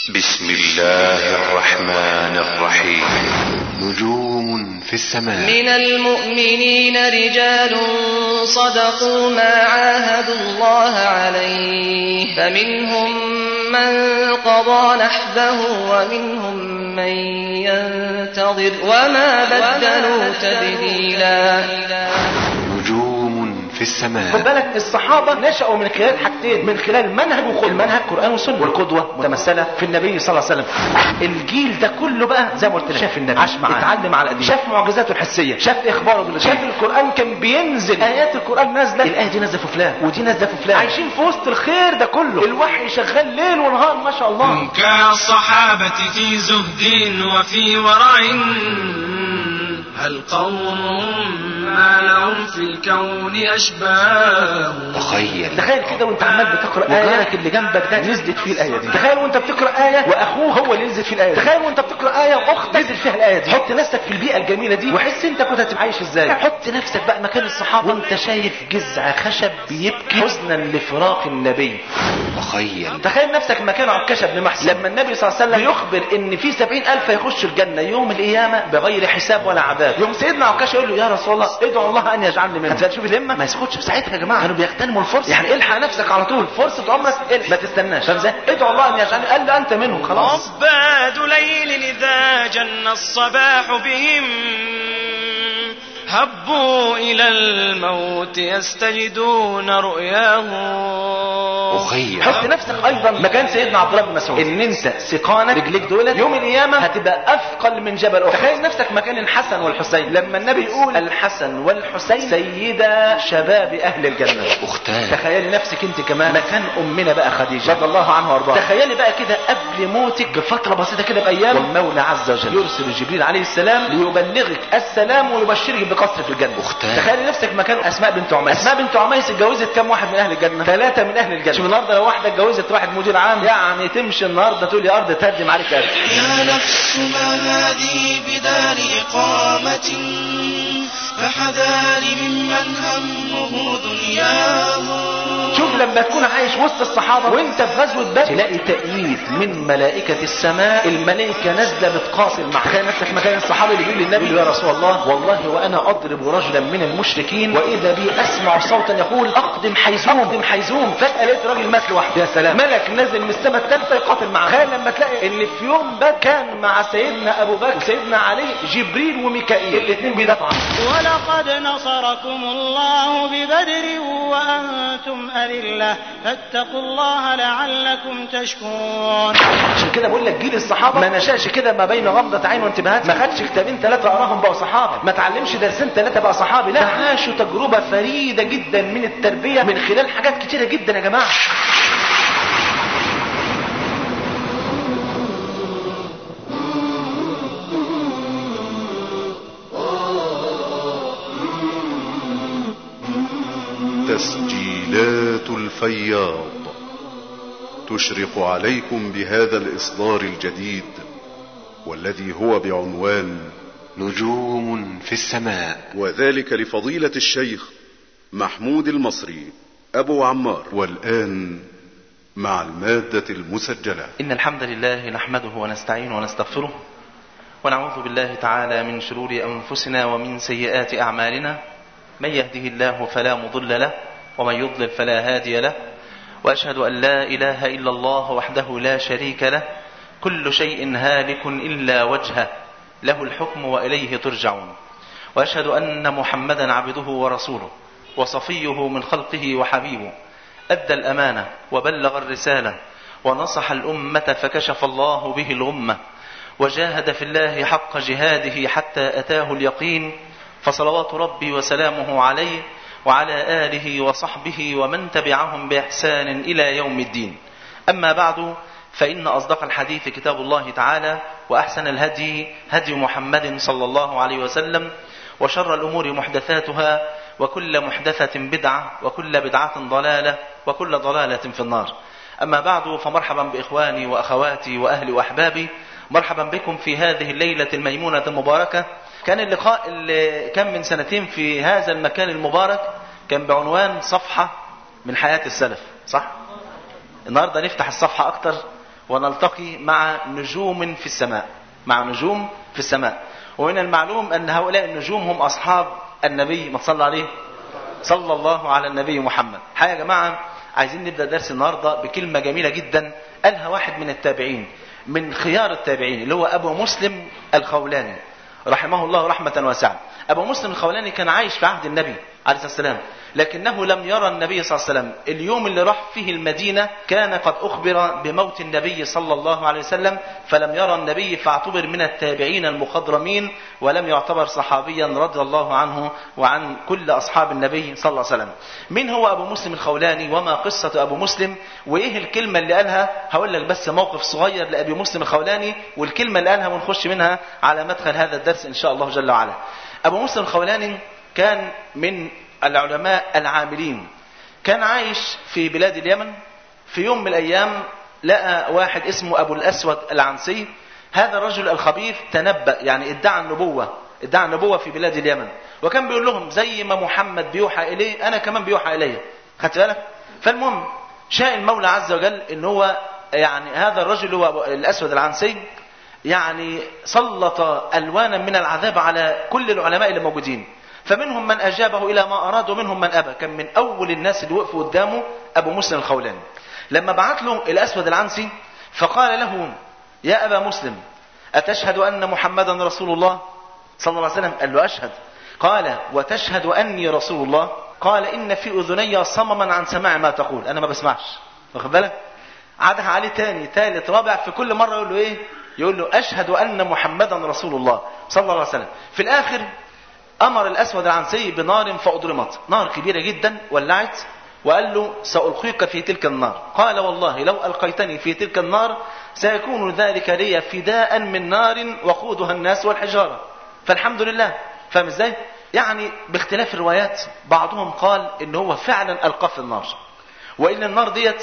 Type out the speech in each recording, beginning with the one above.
بسم الله الرحمن الرحيم نجوم في السماء من المؤمنين رجال صدقوا ما عاهدوا الله عليه فمنهم من قضى نحبه ومنهم من ينتظر وما بدلوا تبديلا نجوم في خد السماء بالك الصحابة نشأوا من خلال حاجتين من خلال منهج وخد منهج قرآن وسنة والقدوة متمثلة في النبي صلى الله عليه وسلم الجيل ده كله بقى زي ما قلت لك شاف النبي عاش معاه اتعلم على القديم شاف معجزاته الحسية شاف اخباره بالله شاف القرآن كان بينزل ايات القرآن نازلة الآية دي نازلة في فلان ودي نازلة في فلان عايشين في وسط الخير ده كله الوحي شغال ليل ونهار ما شاء الله كالصحابة في زهد وفي ورع هل قوم ما لهم في الكون أشباه تخيل تخيل كده وانت عمال بتقرا ايه وجارك اللي جنبك ده نزلت فيه الايه دي تخيل وانت بتقرا ايه واخوه هو اللي نزل فيه الايه دي تخيل وانت بتقرا ايه واختك نزل فيها الايه دي حط نفسك في البيئه الجميله دي وحس انت كنت هتبقى عايش ازاي حط نفسك بقى مكان الصحابه وانت شايف جذع خشب بيبكي حزنا لفراق النبي تخيل تخيل نفسك مكان عكاشة بن محسن لما النبي صلى الله عليه وسلم بيخبر ان في سبعين الف يخشوا الجنة يوم القيامة بغير حساب ولا عذاب يوم سيدنا عكاشة يقول له يا رسول الله ادعو الله ان يجعلني منهم هتشوف الهمة ما يسكتش في ساعتها يا جماعة كانوا بيغتنموا الفرصة يعني الحق نفسك على طول فرصة عمرك الحق. ما تستناش فاهم ازاي ادعو الله ان يجعلني قال له انت منهم خلاص عباد ليل إذا جن الصباح بهم هبوا إلى الموت يستجدون رؤياه أخيل حط نفسك ايضا مكان سيدنا عبد الله بن مسعود ان انت سقانك رجليك دولت يوم القيامه هتبقى اثقل من جبل احد تخيل نفسك مكان الحسن والحسين لما النبي يقول الحسن والحسين سيدا شباب اهل الجنه أختان تخيلي نفسك انت كمان مكان امنا بقى خديجه رضي الله عنها وارضاها تخيلي بقى كده قبل موتك بفتره بسيطه كده بايام والمولى عز وجل يرسل جبريل عليه السلام ليبلغك السلام ويبشرك بقصر في الجنه أختان. تخيلي نفسك مكان اسماء بنت عميس اسماء بنت عميس اتجوزت كام واحد من اهل الجنه ثلاثه من اهل الجنه شوف النهارده لو واحده اتجوزت واحد مدير عام يعني تمشي النهارده تقول يا ارض تهدم عليك أرض. يا نفس ما هذه بدار إقامة فحذاري ممن همه دنياه شوف لما تكون عايش وسط الصحابة وانت في غزوة بدر تلاقي تأييد من ملائكة السماء الملائكة نازلة بتقاتل مع تخيل نفسك مكان الصحابة اللي بيقول للنبي يا رسول الله والله وانا اضرب رجلا من المشركين واذا بي اسمع صوتا يقول اقدم حيزوم اقدم حيزوم فجأة لقيت راجل مات لوحده يا سلام ملك نازل من السماء الثالثة يقاتل معاه تخيل لما تلاقي ان في يوم بدر كان مع سيدنا ابو بكر وسيدنا علي جبريل وميكائيل الاثنين بيدافعوا عنه ولقد نصركم الله ببدر وأنتم أذلة فاتقوا الله لعلكم تشكرون عشان كده بقول لك جيل الصحابه ما نشاش كده ما بين غمضه عين وانتباهات ما خدش كتابين ثلاثه قراهم بقوا صحابه ما تعلمش درسين ثلاثه بقى صحابي لا عاشوا تجربه فريده جدا من التربيه من خلال حاجات كتيره جدا يا جماعه تسجيلات الفياض تشرق عليكم بهذا الإصدار الجديد والذي هو بعنوان نجوم في السماء وذلك لفضيلة الشيخ محمود المصري أبو عمار والآن مع المادة المسجلة إن الحمد لله نحمده ونستعينه ونستغفره ونعوذ بالله تعالى من شرور أنفسنا ومن سيئات أعمالنا من يهده الله فلا مضل له ومن يضلل فلا هادي له وأشهد أن لا إله إلا الله وحده لا شريك له كل شيء هالك إلا وجهه له الحكم وإليه ترجعون وأشهد أن محمدا عبده ورسوله وصفيه من خلقه وحبيبه أدى الأمانة وبلغ الرسالة ونصح الأمة فكشف الله به الغمة وجاهد في الله حق جهاده حتى أتاه اليقين فصلوات ربي وسلامه عليه وعلى آله وصحبه ومن تبعهم بإحسان إلى يوم الدين أما بعد فإن أصدق الحديث كتاب الله تعالى وأحسن الهدي هدي محمد صلى الله عليه وسلم وشر الأمور محدثاتها وكل محدثة بدعة وكل بدعة ضلالة وكل ضلالة في النار أما بعد فمرحبا بإخواني وأخواتي وأهلي وأحبابي مرحبا بكم في هذه الليلة الميمونة المباركة كان اللقاء اللي كان من سنتين في هذا المكان المبارك كان بعنوان صفحة من حياة السلف صح؟ النهاردة نفتح الصفحة أكتر ونلتقي مع نجوم في السماء مع نجوم في السماء ومن المعلوم أن هؤلاء النجوم هم أصحاب النبي ما صلى عليه صلى الله على النبي محمد حقيقة يا جماعة عايزين نبدأ درس النهاردة بكلمة جميلة جدا قالها واحد من التابعين من خيار التابعين اللي هو أبو مسلم الخولاني رحمه الله رحمة واسعة أبو مسلم الخولاني كان عايش في عهد النبي عليه الصلاة والسلام لكنه لم يرى النبي صلى الله عليه وسلم اليوم اللي راح فيه المدينة كان قد أخبر بموت النبي صلى الله عليه وسلم فلم يرى النبي فاعتبر من التابعين المخضرمين ولم يعتبر صحابيا رضي الله عنه وعن كل أصحاب النبي صلى الله عليه وسلم من هو أبو مسلم الخولاني وما قصة أبو مسلم وإيه الكلمة اللي قالها هقول لك بس موقف صغير لأبي مسلم الخولاني والكلمة اللي قالها ونخش منها على مدخل هذا الدرس إن شاء الله جل وعلا أبو مسلم الخولاني كان من العلماء العاملين كان عايش في بلاد اليمن في يوم من الأيام لقى واحد اسمه أبو الأسود العنسي هذا الرجل الخبيث تنبأ يعني ادعى النبوة ادعى النبوة في بلاد اليمن وكان بيقول لهم زي ما محمد بيوحى إليه أنا كمان بيوحى إليه خدت بالك فالمهم شاء المولى عز وجل ان هو يعني هذا الرجل هو أبو الأسود العنسي يعني سلط ألوانا من العذاب على كل العلماء اللي موجودين فمنهم من أجابه إلى ما أراد ومنهم من أبى كان من أول الناس اللي وقفوا قدامه أبو مسلم الخولاني لما بعت له الأسود العنسي فقال له يا أبا مسلم أتشهد أن محمدا رسول الله صلى الله عليه وسلم قال له أشهد قال وتشهد أني رسول الله قال إن في أذني صمما عن سماع ما تقول أنا ما بسمعش واخد بالك عادها عليه تاني تالت رابع في كل مرة يقول له إيه يقول له أشهد أن محمدا رسول الله صلى الله عليه وسلم في الآخر أمر الأسود العنسي بنار فأضرمت نار كبيرة جدا ولعت وقال له سألقيك في تلك النار قال والله لو ألقيتني في تلك النار سيكون ذلك لي فداء من نار وقودها الناس والحجارة فالحمد لله فاهم ازاي يعني باختلاف الروايات بعضهم قال ان هو فعلا ألقاه في النار وإن النار ديت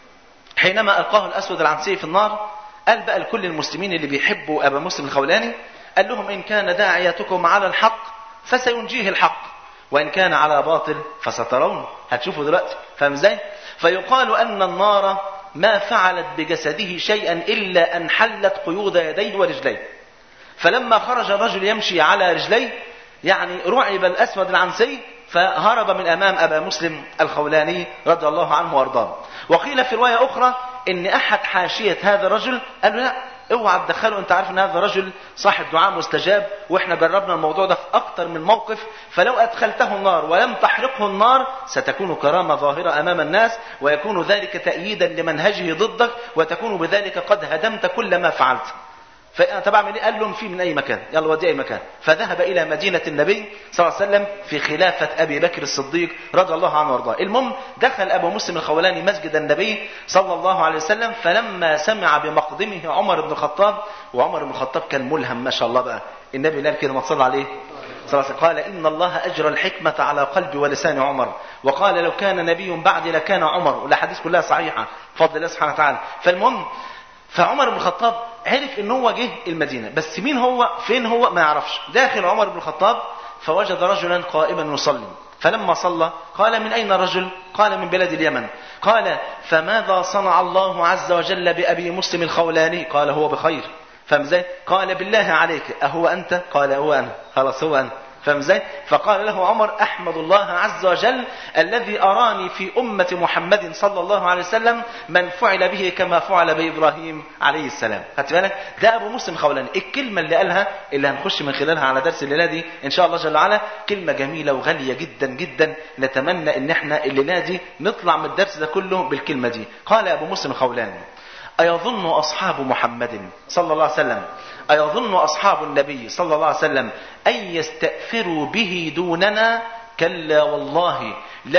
حينما ألقاه الأسود العنسي في النار قال بقى لكل المسلمين اللي بيحبوا أبا مسلم الخولاني قال لهم إن كان داعيتكم على الحق فسينجيه الحق وإن كان على باطل فسترون هتشوفوا دلوقتي فاهم ازاي فيقال أن النار ما فعلت بجسده شيئا إلا أن حلت قيود يديه ورجليه فلما خرج الرجل يمشي على رجليه يعني رعب الأسود العنسي فهرب من أمام أبا مسلم الخولاني رضي الله عنه وارضاه وقيل في رواية أخرى إن أحد حاشية هذا الرجل قال له لا اوعى تدخله انت عارف ان هذا رجل صاحب دعاء مستجاب واحنا جربنا الموضوع ده في اكتر من موقف فلو ادخلته النار ولم تحرقه النار ستكون كرامه ظاهره امام الناس ويكون ذلك تأييدا لمنهجه ضدك وتكون بذلك قد هدمت كل ما فعلت فأنا طبعا من قال لهم في من أي مكان يلا ودي أي مكان فذهب إلى مدينة النبي صلى الله عليه وسلم في خلافة أبي بكر الصديق رضي الله عنه وارضاه المهم دخل أبو مسلم الخولاني مسجد النبي صلى الله عليه وسلم فلما سمع بمقدمه عمر بن الخطاب وعمر بن الخطاب كان ملهم ما شاء الله بقى النبي قال كده ما تصلى عليه صلى الله عليه وسلم قال إن الله أجرى الحكمة على قلب ولسان عمر وقال لو كان نبي بعدي لكان عمر والأحاديث كلها صحيحة بفضل الله سبحانه وتعالى فالمهم فعمر بن الخطاب عرف ان هو جه المدينه بس مين هو فين هو ما يعرفش داخل عمر بن الخطاب فوجد رجلا قائما يصلي فلما صلى قال من اين الرجل قال من بلاد اليمن قال فماذا صنع الله عز وجل بابي مسلم الخولاني قال هو بخير فاهم ازاي قال بالله عليك اهو انت قال هو انا خلاص هو انا فاهم ازاي؟ فقال له عمر احمد الله عز وجل الذي اراني في امه محمد صلى الله عليه وسلم من فعل به كما فعل بابراهيم عليه السلام. خدت بالك؟ ده ابو مسلم خولاني، الكلمه اللي قالها اللي هنخش من خلالها على درس الليله دي ان شاء الله جل وعلا كلمه جميله وغاليه جدا جدا نتمنى ان احنا الليله دي نطلع من الدرس ده كله بالكلمه دي. قال ابو مسلم خولاني أيظن أصحاب محمد صلى الله عليه وسلم أيظن أصحاب النبي صلى الله عليه وسلم أن يستأثروا به دوننا كلا والله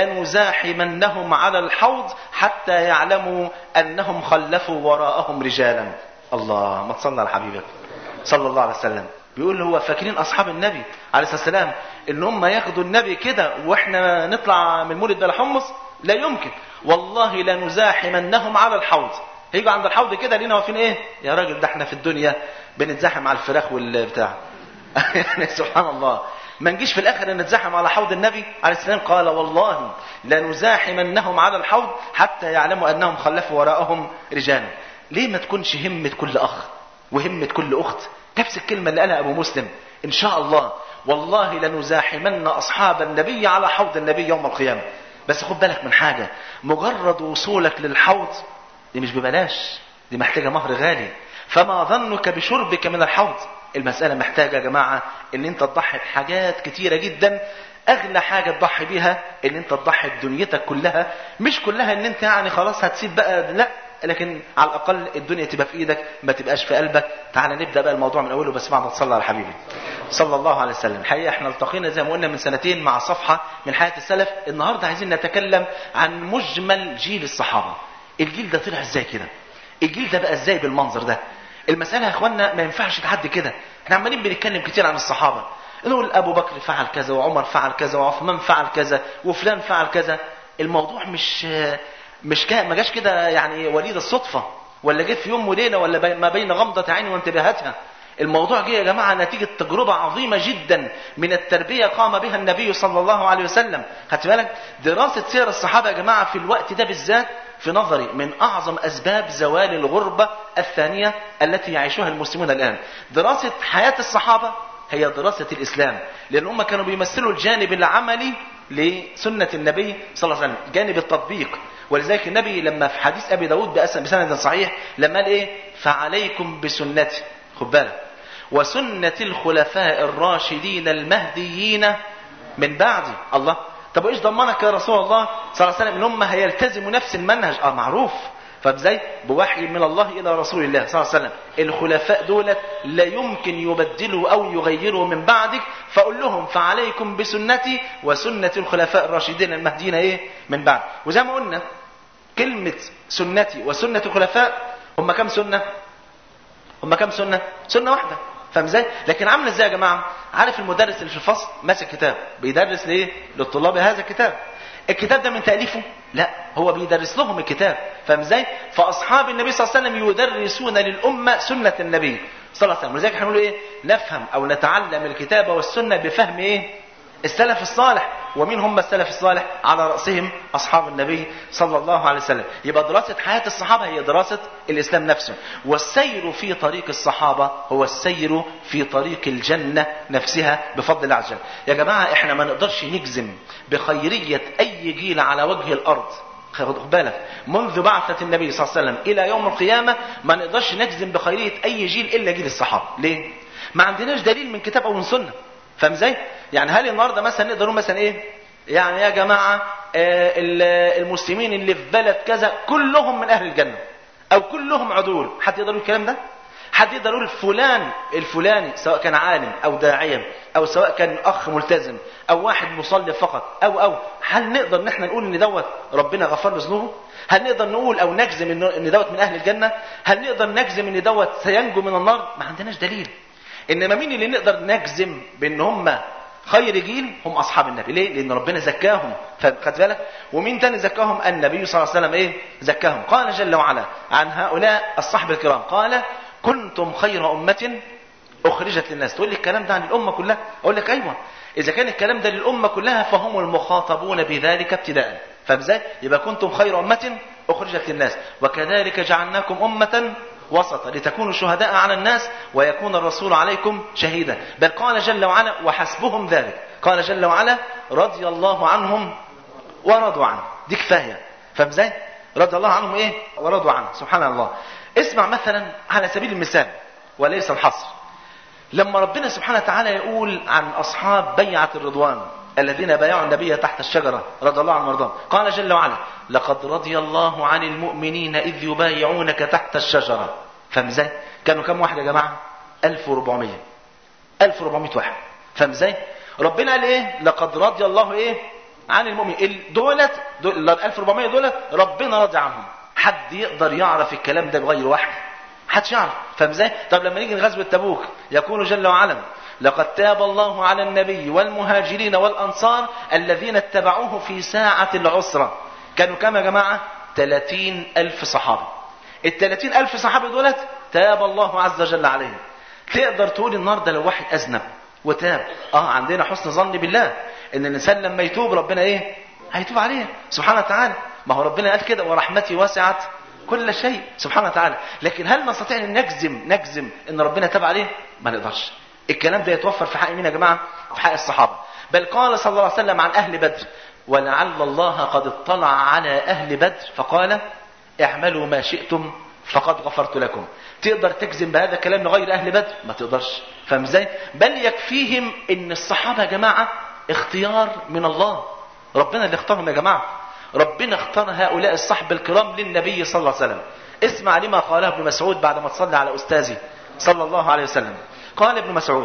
لنزاحمنهم على الحوض حتى يعلموا أنهم خلفوا وراءهم رجالا الله ما تصلى على حبيبك صلى الله عليه وسلم بيقول هو فاكرين أصحاب النبي عليه الصلاة والسلام إن هم ياخدوا النبي كده وإحنا نطلع من مولد بلا حمص لا يمكن والله لنزاحمنهم على الحوض هيجوا عند الحوض كده لينا واقفين ايه يا راجل ده احنا في الدنيا بنتزاحم على الفراخ والبتاع يعني سبحان الله ما نجيش في الاخر نتزاحم على حوض النبي عليه السلام قال والله لنزاحمنهم على الحوض حتى يعلموا انهم خلفوا وراءهم رجالا ليه ما تكونش همة كل أخ وهمة كل أخت نفس الكلمة اللي قالها أبو مسلم إن شاء الله والله لنزاحمن أصحاب النبي على حوض النبي يوم القيامة بس خد بالك من حاجة مجرد وصولك للحوض دي مش ببلاش دي محتاجة مهر غالي فما ظنك بشربك من الحوض المسألة محتاجة يا جماعة ان انت تضحي بحاجات كتيرة جدا اغلى حاجة تضحي بيها ان انت تضحي بدنيتك كلها مش كلها ان انت يعني خلاص هتسيب بقى لا لكن على الاقل الدنيا تبقى في ايدك ما تبقاش في قلبك تعال نبدا بقى الموضوع من اوله بس بعد ما تصلي على حبيبي صلى الله عليه وسلم الحقيقه احنا التقينا زي ما قلنا من سنتين مع صفحه من حياه السلف النهارده عايزين نتكلم عن مجمل جيل الصحابه الجيل ده طلع ازاي كده الجيل ده بقى ازاي بالمنظر ده المساله يا اخوانا ما ينفعش تعدي كده احنا عمالين بنتكلم كتير عن الصحابه نقول ابو بكر فعل كذا وعمر فعل كذا وعثمان فعل كذا وفلان فعل كذا الموضوع مش مش كا ما جاش كده يعني وليد الصدفه ولا جه في يوم وليله ولا بي ما بين غمضه عين وانتباهاتها الموضوع جه يا جماعه نتيجه تجربه عظيمه جدا من التربيه قام بها النبي صلى الله عليه وسلم خدت بالك دراسه سير الصحابه يا جماعه في الوقت ده بالذات في نظري من اعظم اسباب زوال الغربه الثانيه التي يعيشها المسلمون الان دراسه حياه الصحابه هي دراسة الإسلام لأن هم كانوا بيمثلوا الجانب العملي لسنة النبي صلى الله عليه وسلم جانب التطبيق ولذلك النبي لما في حديث أبي داود بسند صحيح لما قال إيه فعليكم بسنتي خد بالك وسنة الخلفاء الراشدين المهديين من بعدي الله طب وايش ضمنك يا رسول الله صلى الله عليه وسلم ان هم هيلتزموا نفس المنهج اه معروف فازاي بوحي من الله الى رسول الله صلى الله عليه وسلم الخلفاء دولت لا يمكن يبدلوا او يغيروا من بعدك فاقول لهم فعليكم بسنتي وسنه الخلفاء الراشدين المهديين ايه من بعد وزي ما قلنا كلمه سنتي وسنه الخلفاء هم كم سنه هم كم سنه سنه واحده فاهم ازاي لكن عامله ازاي يا جماعه عارف المدرس اللي في الفصل ماسك كتاب بيدرس لايه للطلاب هذا الكتاب الكتاب ده من تأليفه لا هو بيدرس لهم الكتاب فاهم ازاي فاصحاب النبي صلى الله عليه وسلم يدرسون للامه سنه النبي صلى الله عليه وسلم ولذلك احنا بنقول ايه نفهم او نتعلم الكتاب والسنه بفهم ايه السلف الصالح ومين هم السلف الصالح على رأسهم أصحاب النبي صلى الله عليه وسلم يبقى دراسة حياة الصحابة هي دراسة الإسلام نفسه والسير في طريق الصحابة هو السير في طريق الجنة نفسها بفضل الله عز وجل يا جماعة احنا ما نقدرش نجزم بخيرية أي جيل على وجه الأرض خد بالك منذ بعثة النبي صلى الله عليه وسلم إلى يوم القيامة ما نقدرش نجزم بخيرية أي جيل إلا جيل الصحابة ليه؟ ما عندناش دليل من كتاب أو من سنة فاهم ازاي؟ يعني هل النهارده مثلا نقدر نقول مثلا ايه؟ يعني يا جماعه آه المسلمين اللي في بلد كذا كلهم من اهل الجنه او كلهم عدول، حد يقدر يقول الكلام ده؟ حد يقدر يقول فلان الفلاني سواء كان عالم او داعيا او سواء كان اخ ملتزم او واحد مصلي فقط او او هل نقدر ان احنا نقول ان دوت ربنا غفر له ذنوبه؟ هل نقدر نقول او نجزم ان دوت من اهل الجنه؟ هل نقدر نجزم ان دوت سينجو من النار؟ ما عندناش دليل. انما مين اللي نقدر نجزم بان هم خير جيل هم اصحاب النبي ليه لان ربنا زكاهم خدت بالك ومين تاني زكاهم النبي صلى الله عليه وسلم ايه زكاهم قال جل وعلا عن هؤلاء الصحب الكرام قال كنتم خير امه اخرجت للناس تقول لي الكلام ده عن الامه كلها اقول لك ايوه اذا كان الكلام ده للامه كلها فهم المخاطبون بذلك ابتداء فاهم ازاي يبقى كنتم خير امه اخرجت للناس وكذلك جعلناكم امه وسطا لتكونوا شهداء على الناس ويكون الرسول عليكم شهيدا بل قال جل وعلا وحسبهم ذلك قال جل وعلا رضي الله عنهم ورضوا عنه دي كفايه فاهم ازاي رضي الله عنهم ايه ورضوا عنه سبحان الله اسمع مثلا على سبيل المثال وليس الحصر لما ربنا سبحانه وتعالى يقول عن اصحاب بيعه الرضوان الذين بايعوا النبي تحت الشجرة رضي الله عنهم وارضاهم قال جل وعلا لقد رضي الله عن المؤمنين إذ يبايعونك تحت الشجرة فاهم ازاي كانوا كم واحد يا جماعة 1400 1400 واحد فاهم ازاي ربنا قال ايه لقد رضي الله ايه عن المؤمنين دولت دول 1400 دولت ربنا راضي عنهم حد يقدر يعرف الكلام ده بغير وحي محدش يعرف فاهم ازاي طب لما نيجي غزوه تبوك يقول جل وعلا لقد تاب الله على النبي والمهاجرين والأنصار الذين اتبعوه في ساعة العسرة كانوا كم يا جماعة 30 ألف صحابي ال 30 ألف صحابي دولت تاب الله عز وجل عليهم تقدر تقول النهارده لو واحد أذنب وتاب اه عندنا حسن ظن بالله ان الانسان لما يتوب ربنا ايه هيتوب عليه سبحانه وتعالى ما هو ربنا قال كده ورحمتي وسعت كل شيء سبحانه وتعالى لكن هل نستطيع ان نجزم نجزم ان ربنا تاب عليه ما نقدرش الكلام ده يتوفر في حق مين يا جماعه في حق الصحابه بل قال صلى الله عليه وسلم عن اهل بدر ولعل الله قد اطلع على اهل بدر فقال اعملوا ما شئتم فقد غفرت لكم تقدر تجزم بهذا الكلام لغير اهل بدر ما تقدرش فاهم ازاي بل يكفيهم ان الصحابه يا جماعه اختيار من الله ربنا اللي اختارهم يا جماعه ربنا اختار هؤلاء الصحب الكرام للنبي صلى الله عليه وسلم اسمع لما قاله ابن مسعود بعد ما تصلي على استاذي صلى الله عليه وسلم قال ابن مسعود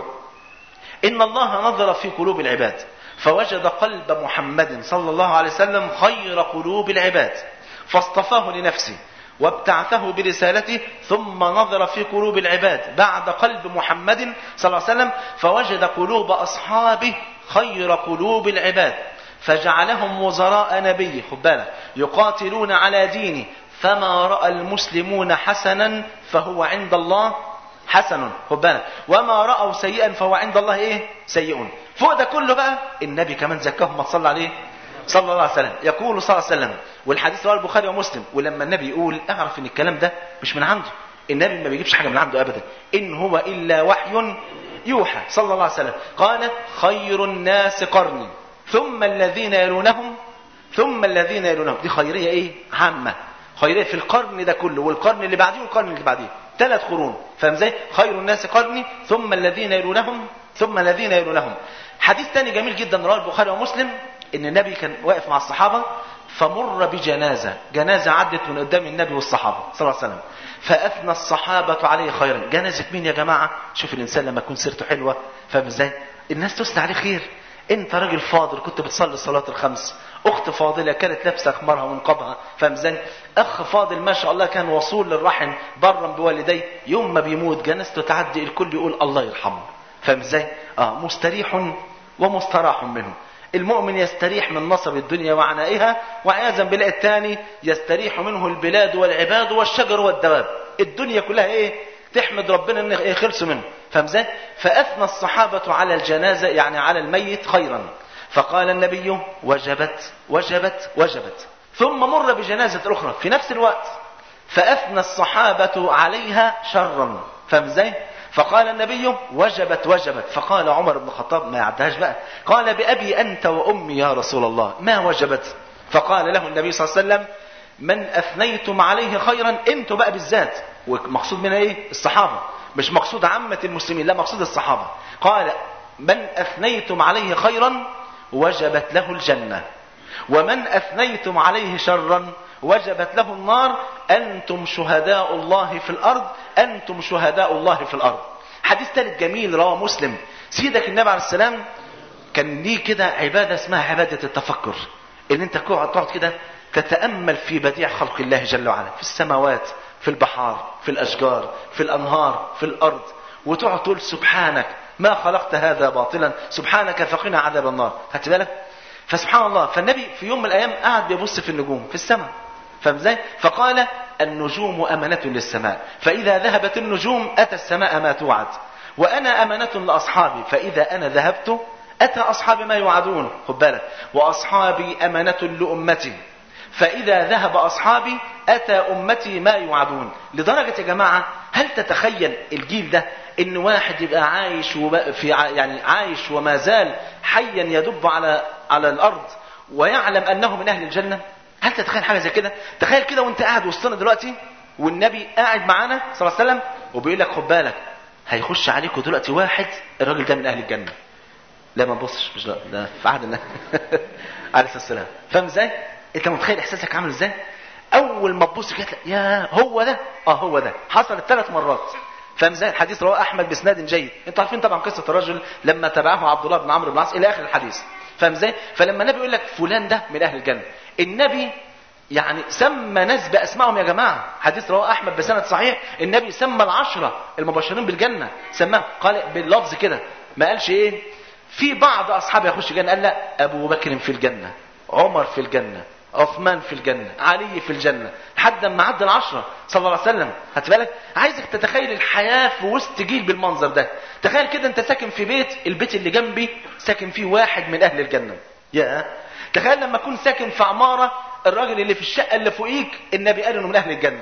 ان الله نظر في قلوب العباد فوجد قلب محمد صلى الله عليه وسلم خير قلوب العباد فاصطفاه لنفسه وابتعثه برسالته ثم نظر في قلوب العباد بعد قلب محمد صلى الله عليه وسلم فوجد قلوب اصحابه خير قلوب العباد فجعلهم وزراء نبيه خد بالك يقاتلون على دينه فما راى المسلمون حسنا فهو عند الله حسن خد بالك وما راوا سيئا فهو عند الله ايه سيء فوق ده كله بقى النبي كمان زكاهم ما تصلى عليه صلى الله عليه وسلم يقول صلى الله عليه وسلم والحديث رواه البخاري ومسلم ولما النبي يقول اعرف ان الكلام ده مش من عنده النبي ما بيجيبش حاجه من عنده ابدا ان هو الا وحي يوحى صلى الله عليه وسلم قال خير الناس قرني ثم الذين يلونهم ثم الذين يلونهم دي خيريه ايه عامه خيريه في القرن ده كله والقرن اللي بعديه والقرن اللي بعديه ثلاث قرون فاهم ازاي خير الناس قرني ثم الذين يلونهم ثم الذين يلونهم حديث تاني جميل جدا رواه البخاري ومسلم ان النبي كان واقف مع الصحابه فمر بجنازه جنازه عدت من قدام النبي والصحابه صلى الله عليه وسلم فاثنى الصحابه عليه خيرا جنازه مين يا جماعه شوف الانسان لما تكون سيرته حلوه فاهم ازاي الناس تثنى عليه خير انت راجل فاضل كنت بتصلي الصلاه الخمس اخت فاضله كانت لابسه خمارها ونقابها فاهم ازاي اخ فاضل ما شاء الله كان وصول للرحم برا بوالديه يوم ما بيموت جنازته تعدي الكل يقول الله يرحمه فاهم ازاي اه مستريح ومستراح منه المؤمن يستريح من نصب الدنيا وعنائها وعياذا بالله الثاني يستريح منه البلاد والعباد والشجر والدواب الدنيا كلها ايه تحمد ربنا ان إيه خلصوا منه فاهم ازاي فاثنى الصحابه على الجنازه يعني على الميت خيرا فقال النبي وجبت وجبت وجبت ثم مر بجنازه اخرى في نفس الوقت فاثنى الصحابه عليها شرا فاهم ازاي فقال النبي وجبت وجبت فقال عمر بن الخطاب ما يعدهاش بقى قال بأبي أنت وأمي يا رسول الله ما وجبت فقال له النبي صلى الله عليه وسلم من أثنيتم عليه خيرا انتوا بقى بالذات ومقصود منها ايه الصحابة مش مقصود عامة المسلمين لا مقصود الصحابة قال من أثنيتم عليه خيرا وجبت له الجنة ومن أثنيتم عليه شرا وجبت له النار أنتم شهداء الله في الأرض أنتم شهداء الله في الأرض حديث ثالث جميل رواه مسلم سيدك النبي عليه السلام كان ليه كده عبادة اسمها عبادة التفكر ان انت تقعد كده تتأمل في بديع خلق الله جل وعلا في السماوات في البحار في الأشجار في الأنهار في الأرض وتقعد تقول سبحانك ما خلقت هذا باطلا سبحانك فقنا عذاب النار خدت بالك فسبحان الله فالنبي في يوم من الايام قعد بيبص في النجوم في السماء فاهم ازاي فقال النجوم امانه للسماء فاذا ذهبت النجوم اتى السماء ما توعد وانا امانه لاصحابي فاذا انا ذهبت اتى اصحابي ما يوعدون خد بالك واصحابي امانه لامتي فإذا ذهب أصحابي أتى أمتي ما يوعدون لدرجة يا جماعة هل تتخيل الجيل ده إن واحد يبقى عايش وب... في ع... يعني عايش وما زال حيا يدب على على الأرض ويعلم أنه من أهل الجنة هل تتخيل حاجة زي كده تخيل كده وانت قاعد وسطنا دلوقتي والنبي قاعد معانا صلى الله عليه وسلم وبيقول لك خد بالك هيخش عليكم دلوقتي واحد الراجل ده من أهل الجنة لا ما تبصش مش لا ده في عهد النبي عليه الصلاة والسلام فاهم ازاي؟ انت متخيل احساسك عامل ازاي اول ما تبص كده يا هو ده اه هو ده حصلت ثلاث مرات فاهم ازاي الحديث رواه احمد بسناد جيد انتوا عارفين طبعا قصه الرجل لما تبعه عبد الله بن عمرو بن العاص الى اخر الحديث فاهم ازاي فلما النبي يقول لك فلان ده من اهل الجنه النبي يعني سمى ناس باسمائهم يا جماعه حديث رواه احمد بسند صحيح النبي سمى العشره المبشرين بالجنه سماه قال باللفظ كده ما قالش ايه في بعض اصحاب يخش الجنه قال لا ابو بكر في الجنه عمر في الجنه عثمان في الجنة علي في الجنة لحد ما عدى العشرة صلى الله عليه وسلم هات بالك عايزك تتخيل الحياة في وسط جيل بالمنظر ده تخيل كده انت ساكن في بيت البيت اللي جنبي ساكن فيه واحد من اهل الجنة يا تخيل لما اكون ساكن في عمارة الراجل اللي في الشقة اللي فوقيك النبي قال انه من اهل الجنة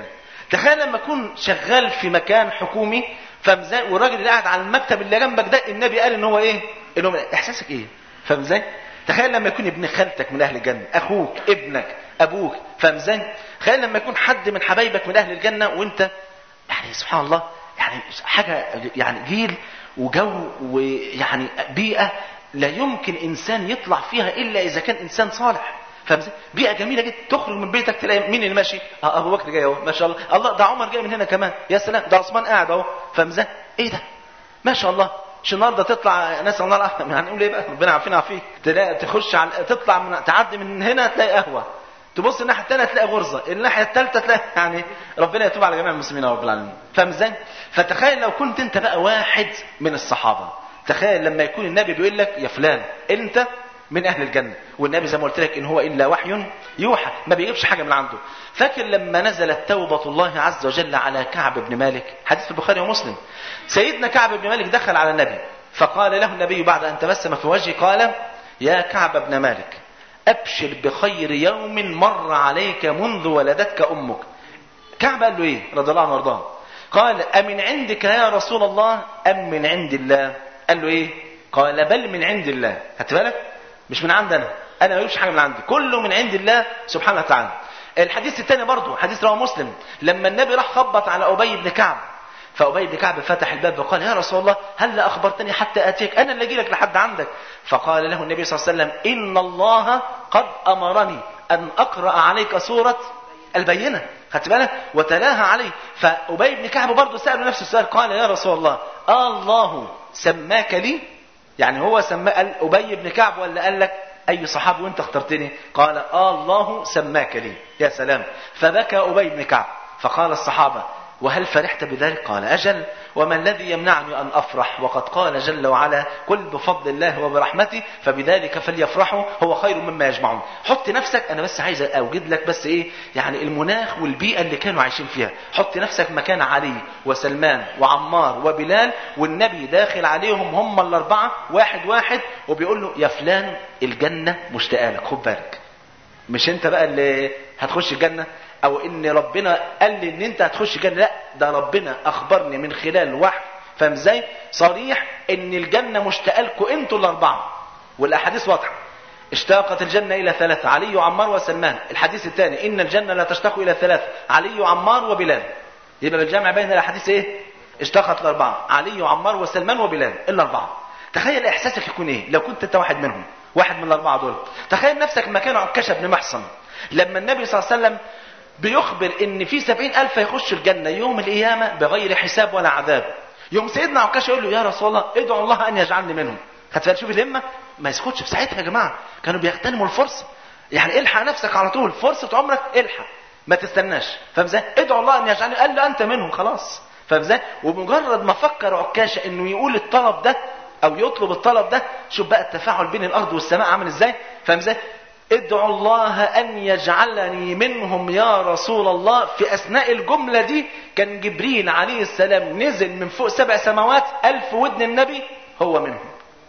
تخيل لما اكون شغال في مكان حكومي فاهم ازاي والراجل اللي قاعد على المكتب اللي جنبك ده النبي قال ان هو ايه ان هو احساسك ايه فاهم ازاي تخيل لما يكون ابن خالتك من اهل الجنه اخوك ابنك ابوك فاهم ازاي تخيل لما يكون حد من حبايبك من اهل الجنه وانت يعني سبحان الله يعني حاجه يعني جيل وجو ويعني بيئه لا يمكن انسان يطلع فيها الا اذا كان انسان صالح فاهم ازاي؟ بيئه جميله جدا تخرج من بيتك تلاقي مين اللي ماشي؟ اه ابو بكر جاي اهو ما شاء الله الله ده عمر جاي من هنا كمان يا سلام ده عثمان قاعد اهو فاهم ازاي؟ ايه ده؟ ما شاء الله مش النهارده تطلع ناس الله العافيه هنقول ايه بقى ربنا عارفين عافيك تلاقي تخش على تطلع من تعدي من هنا تلاقي قهوه تبص الناحيه الثانيه تلاقي غرزه الناحيه الثالثه تلاقي يعني ربنا يتوب على جميع المسلمين يا رب العالمين فاهم ازاي فتخيل لو كنت انت بقى واحد من الصحابه تخيل لما يكون النبي بيقول لك يا فلان انت من اهل الجنه والنبي زي ما قلت لك ان هو الا وحي يوحى ما بيجيبش حاجه من عنده فاكر لما نزلت توبه الله عز وجل على كعب بن مالك حديث في البخاري ومسلم سيدنا كعب بن مالك دخل على النبي فقال له النبي بعد ان تبسم في وجهه قال يا كعب بن مالك ابشر بخير يوم مر عليك منذ ولدتك امك كعب قال له ايه رضي الله عنه وارضاه قال امن عندك يا رسول الله ام من عند الله قال له ايه قال بل من عند الله هات بالك مش من عندنا انا ما بجيبش حاجه من عندي كله من عند الله سبحانه وتعالى الحديث الثاني برضه حديث رواه مسلم لما النبي راح خبط على ابي بن كعب فابي بن كعب فتح الباب وقال يا رسول الله هل اخبرتني حتى اتيك انا اللي اجي لك لحد عندك فقال له النبي صلى الله عليه وسلم ان الله قد امرني ان اقرا عليك سوره البينه خدت بالك وتلاها عليه فابي بن كعب برضه ساله نفس السؤال قال يا رسول الله آه الله سماك لي يعني هو سمى قال ابي بن كعب ولا قال لك اي صحابي وانت اخترتني قال آه الله سماك لي يا سلام فبكى ابي بن كعب فقال الصحابه وهل فرحت بذلك قال أجل وما الذي يمنعني أن أفرح وقد قال جل وعلا قل بفضل الله وبرحمته فبذلك فليفرحوا هو خير مما يجمعون حط نفسك أنا بس عايز أوجد لك بس إيه يعني المناخ والبيئة اللي كانوا عايشين فيها حط نفسك مكان علي وسلمان وعمار وبلال والنبي داخل عليهم هم الأربعة واحد واحد وبيقول له يا فلان الجنة مشتاقة لك خد بالك مش انت بقى اللي هتخش الجنة او ان ربنا قال لي ان انت هتخش الجنة لا ده ربنا اخبرني من خلال وحي فاهم ازاي صريح ان الجنة مشتاقة لكم انتوا الاربعة والاحاديث واضحة اشتاقت الجنة إلى ثلاثة علي وعمار وسلمان الحديث الثاني إن الجنة لا تشتاق إلى ثلاثة علي وعمار وبلال يبقى بالجمع بين الأحاديث إيه اشتاقت الأربعة علي وعمار وسلمان وبلال الأربعة تخيل إحساسك يكون إيه لو كنت أنت واحد منهم واحد من الأربعة دول تخيل نفسك مكان عكاشة بن محصن لما النبي صلى الله عليه وسلم بيخبر ان في سبعين ألف يخشوا الجنة يوم القيامة بغير حساب ولا عذاب يوم سيدنا عكاشة يقول له يا رسول الله ادعو الله أن يجعلني منهم خدت شوف الهمة ما يسكتش في ساعتها يا جماعة كانوا بيغتنموا الفرصة يعني الحق نفسك على طول فرصة عمرك الحق ما تستناش فاهم ازاي ادعو الله ان يجعلني قال له انت منهم خلاص فاهم ازاي وبمجرد ما فكر عكاشة انه يقول الطلب ده او يطلب الطلب ده شوف بقى التفاعل بين الارض والسماء عامل ازاي فاهم ازاي ادعو الله ان يجعلني منهم يا رسول الله في اثناء الجمله دي كان جبريل عليه السلام نزل من فوق سبع سماوات الف ودن النبي هو منهم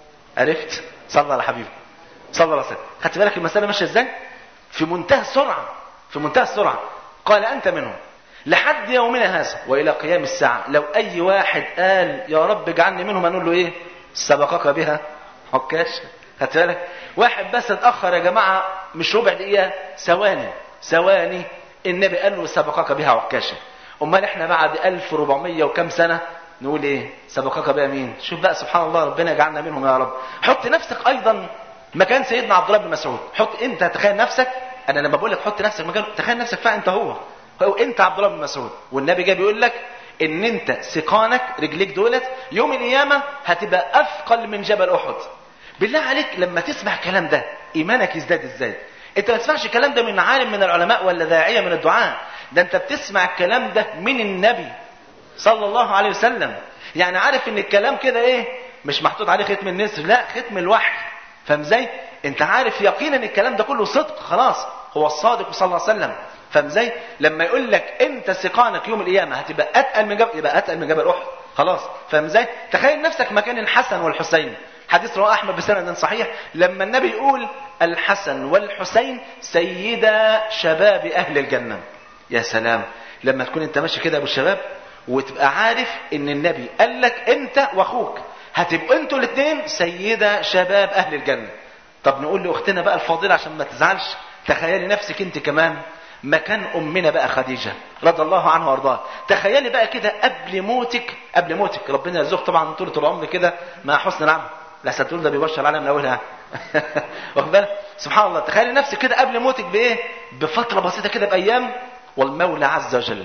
عرفت صلى على حبيبي صلى الله عليه وسلم خدت بالك المساله ماشيه ازاي في منتهى السرعه في منتهى السرعه قال انت منهم لحد يومنا هذا والى قيام الساعه لو اي واحد قال يا رب اجعلني منهم هنقول له ايه سبقك بها عكاش خدت بالك واحد بس اتاخر يا جماعه مش ربع دقيقه ثواني ثواني النبي قال له سبقك بها عكاشه امال احنا بعد 1400 وكم سنه نقول ايه سبقك بها مين شوف بقى سبحان الله ربنا يجعلنا منهم يا رب حط نفسك ايضا مكان سيدنا عبد الله بن مسعود حط انت تخيل نفسك انا لما بقول لك حط نفسك مكان تخيل نفسك فعلا انت هو هو انت عبد الله بن مسعود والنبي جاي بيقول لك ان انت سقانك رجليك دولت يوم القيامه هتبقى اثقل من جبل احد بالله عليك لما تسمع الكلام ده ايمانك يزداد ازاي انت ما تسمعش الكلام ده من عالم من العلماء ولا داعيه من الدعاء ده انت بتسمع الكلام ده من النبي صلى الله عليه وسلم يعني عارف ان الكلام كده ايه مش محطوط عليه ختم النسر لا ختم الوحي فاهم ازاي انت عارف يقينا ان الكلام ده كله صدق خلاص هو الصادق صلى الله عليه وسلم فاهم ازاي لما يقول لك انت سقانك يوم القيامه هتبقى اتقل من جبل يبقى اتقل من جبل احد خلاص فاهم ازاي تخيل نفسك مكان الحسن والحسين حديث رواه احمد بسند صحيح لما النبي يقول الحسن والحسين سيدا شباب اهل الجنه يا سلام لما تكون انت ماشي كده يا ابو الشباب وتبقى عارف ان النبي قال لك انت واخوك هتبقوا انتوا الاثنين سيدة شباب اهل الجنة طب نقول لاختنا بقى الفاضلة عشان ما تزعلش تخيلي نفسك انت كمان مكان امنا بقى خديجة رضي الله عنها وارضاها تخيلي بقى كده قبل موتك قبل موتك ربنا يرزقك طبعا طول العمر كده مع حسن العمل لا تقول ده بيبشر عليها من اولها واخد بالك سبحان الله تخيلي نفسك كده قبل موتك بايه بفتره بسيطه كده بايام والمولى عز وجل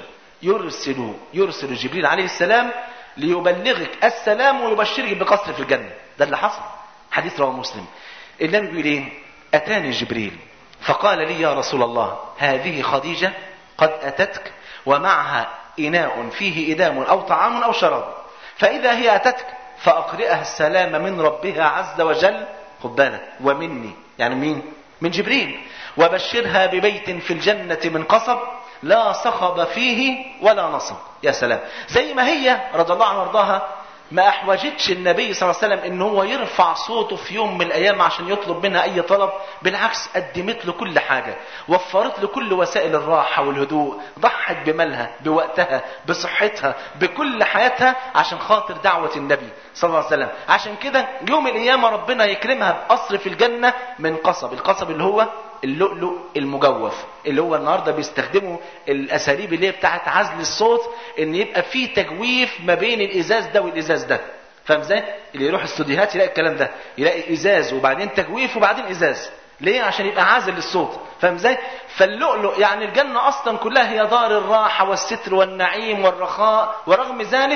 يرسل يرسل جبريل عليه السلام ليبلغك السلام ويبشرك بقصر في الجنه ده اللي حصل حديث رواه مسلم النبي بيقول ايه اتاني جبريل فقال لي يا رسول الله هذه خديجه قد اتتك ومعها اناء فيه ادام او طعام او شراب فاذا هي اتتك فاقرئها السلام من ربها عز وجل خد بالك ومني يعني مين من جبريل وبشرها ببيت في الجنة من قصب لا صخب فيه ولا نصب يا سلام زي ما هي رضي الله عنها وارضاها ما احوجتش النبي صلى الله عليه وسلم ان هو يرفع صوته في يوم من الايام عشان يطلب منها اي طلب بالعكس قدمت له كل حاجه وفرت له كل وسائل الراحه والهدوء ضحت بمالها بوقتها بصحتها بكل حياتها عشان خاطر دعوه النبي صلى الله عليه وسلم عشان كده يوم القيامه ربنا يكرمها بقصر في الجنه من قصب القصب اللي هو اللؤلؤ المجوف اللي هو النهارده بيستخدموا الاساليب اللي هي بتاعت عزل الصوت ان يبقى في تجويف ما بين الازاز ده والازاز ده فاهم ازاي؟ اللي يروح الاستوديوهات يلاقي الكلام ده يلاقي ازاز وبعدين تجويف وبعدين ازاز ليه عشان يبقى عازل للصوت فاهم ازاي فاللؤلؤ يعني الجنه اصلا كلها هي دار الراحه والستر والنعيم والرخاء ورغم ذلك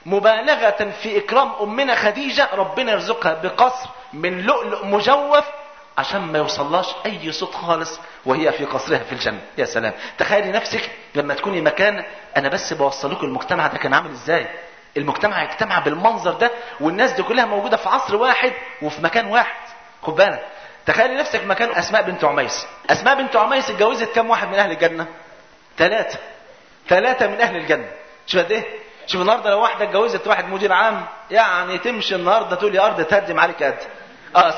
مبالغه في اكرام امنا خديجه ربنا يرزقها بقصر من لؤلؤ مجوف عشان ما يوصلهاش اي صوت خالص وهي في قصرها في الجنه يا سلام تخيلي نفسك لما تكوني مكان انا بس بوصل لكم المجتمع ده كان عامل ازاي المجتمع يجتمع بالمنظر ده والناس دي كلها موجوده في عصر واحد وفي مكان واحد خد بالك تخيلي نفسك مكان اسماء بنت عميس اسماء بنت عميس اتجوزت كم واحد من اهل الجنه ثلاثه ثلاثه من اهل الجنه شوف قد ايه شوف النهارده لو واحده اتجوزت واحد مدير عام يعني تمشي النهارده تقول يا ارض تهدم عليك قد اه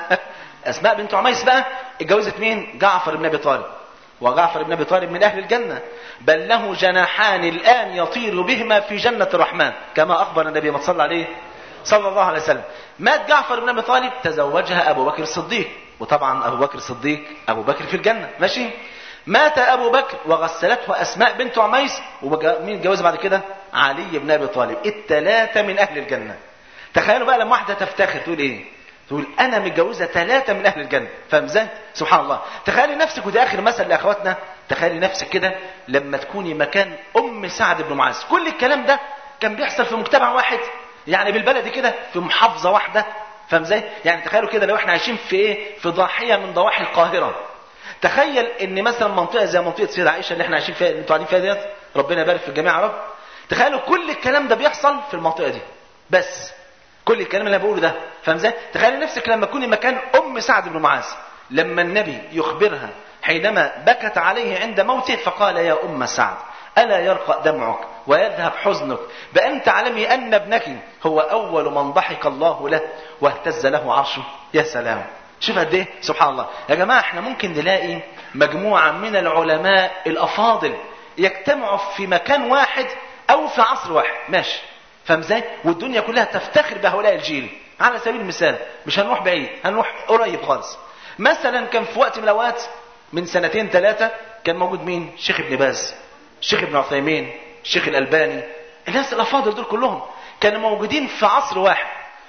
اسماء بنت عميس بقى اتجوزت مين جعفر بن ابي طالب وجعفر بن ابي طالب من اهل الجنه بل له جناحان الان يطير بهما في جنه الرحمن كما اخبر النبي ما صلى عليه صلى الله عليه وسلم مات جعفر بن ابي طالب تزوجها ابو بكر الصديق وطبعا ابو بكر الصديق ابو بكر في الجنه ماشي مات ابو بكر وغسلته اسماء بنت عميس ومين اتجوز بعد كده علي بن ابي طالب الثلاثه من اهل الجنه تخيلوا بقى لما واحده تفتخر تقول ايه تقول انا متجوزه ثلاثه من اهل الجنه فاهم ازاي سبحان الله تخيلي نفسك ودي اخر مثل لاخواتنا تخيلي نفسك كده لما تكوني مكان ام سعد بن معاذ كل الكلام ده كان بيحصل في مجتمع واحد يعني بالبلد كده في محافظه واحده فاهم ازاي يعني تخيلوا كده لو احنا عايشين في ايه في ضاحيه من ضواحي القاهره تخيل ان مثلا منطقه زي منطقه سيدة عائشه اللي احنا عايشين فيها اللي انتوا قاعدين فيها ديت ربنا يبارك في الجميع يا رب تخيلوا كل الكلام ده بيحصل في المنطقه دي بس كل الكلام اللي انا بقوله ده فاهم ازاي تخيل نفسك لما تكوني مكان ام سعد بن معاذ لما النبي يخبرها حينما بكت عليه عند موته فقال يا ام سعد الا يرقى دمعك ويذهب حزنك بان تعلمي ان ابنك هو اول من ضحك الله له واهتز له عرشه يا سلام شوف قد ايه سبحان الله يا جماعه احنا ممكن نلاقي مجموعه من العلماء الافاضل يجتمعوا في مكان واحد او في عصر واحد ماشي فاهم ازاي؟ والدنيا كلها تفتخر بهؤلاء الجيل على سبيل المثال مش هنروح بعيد هنروح قريب خالص مثلا كان في وقت من الاوقات من سنتين ثلاثه كان موجود مين؟ الشيخ ابن باز الشيخ ابن عثيمين الشيخ الالباني الناس الافاضل دول كلهم كانوا موجودين في عصر واحد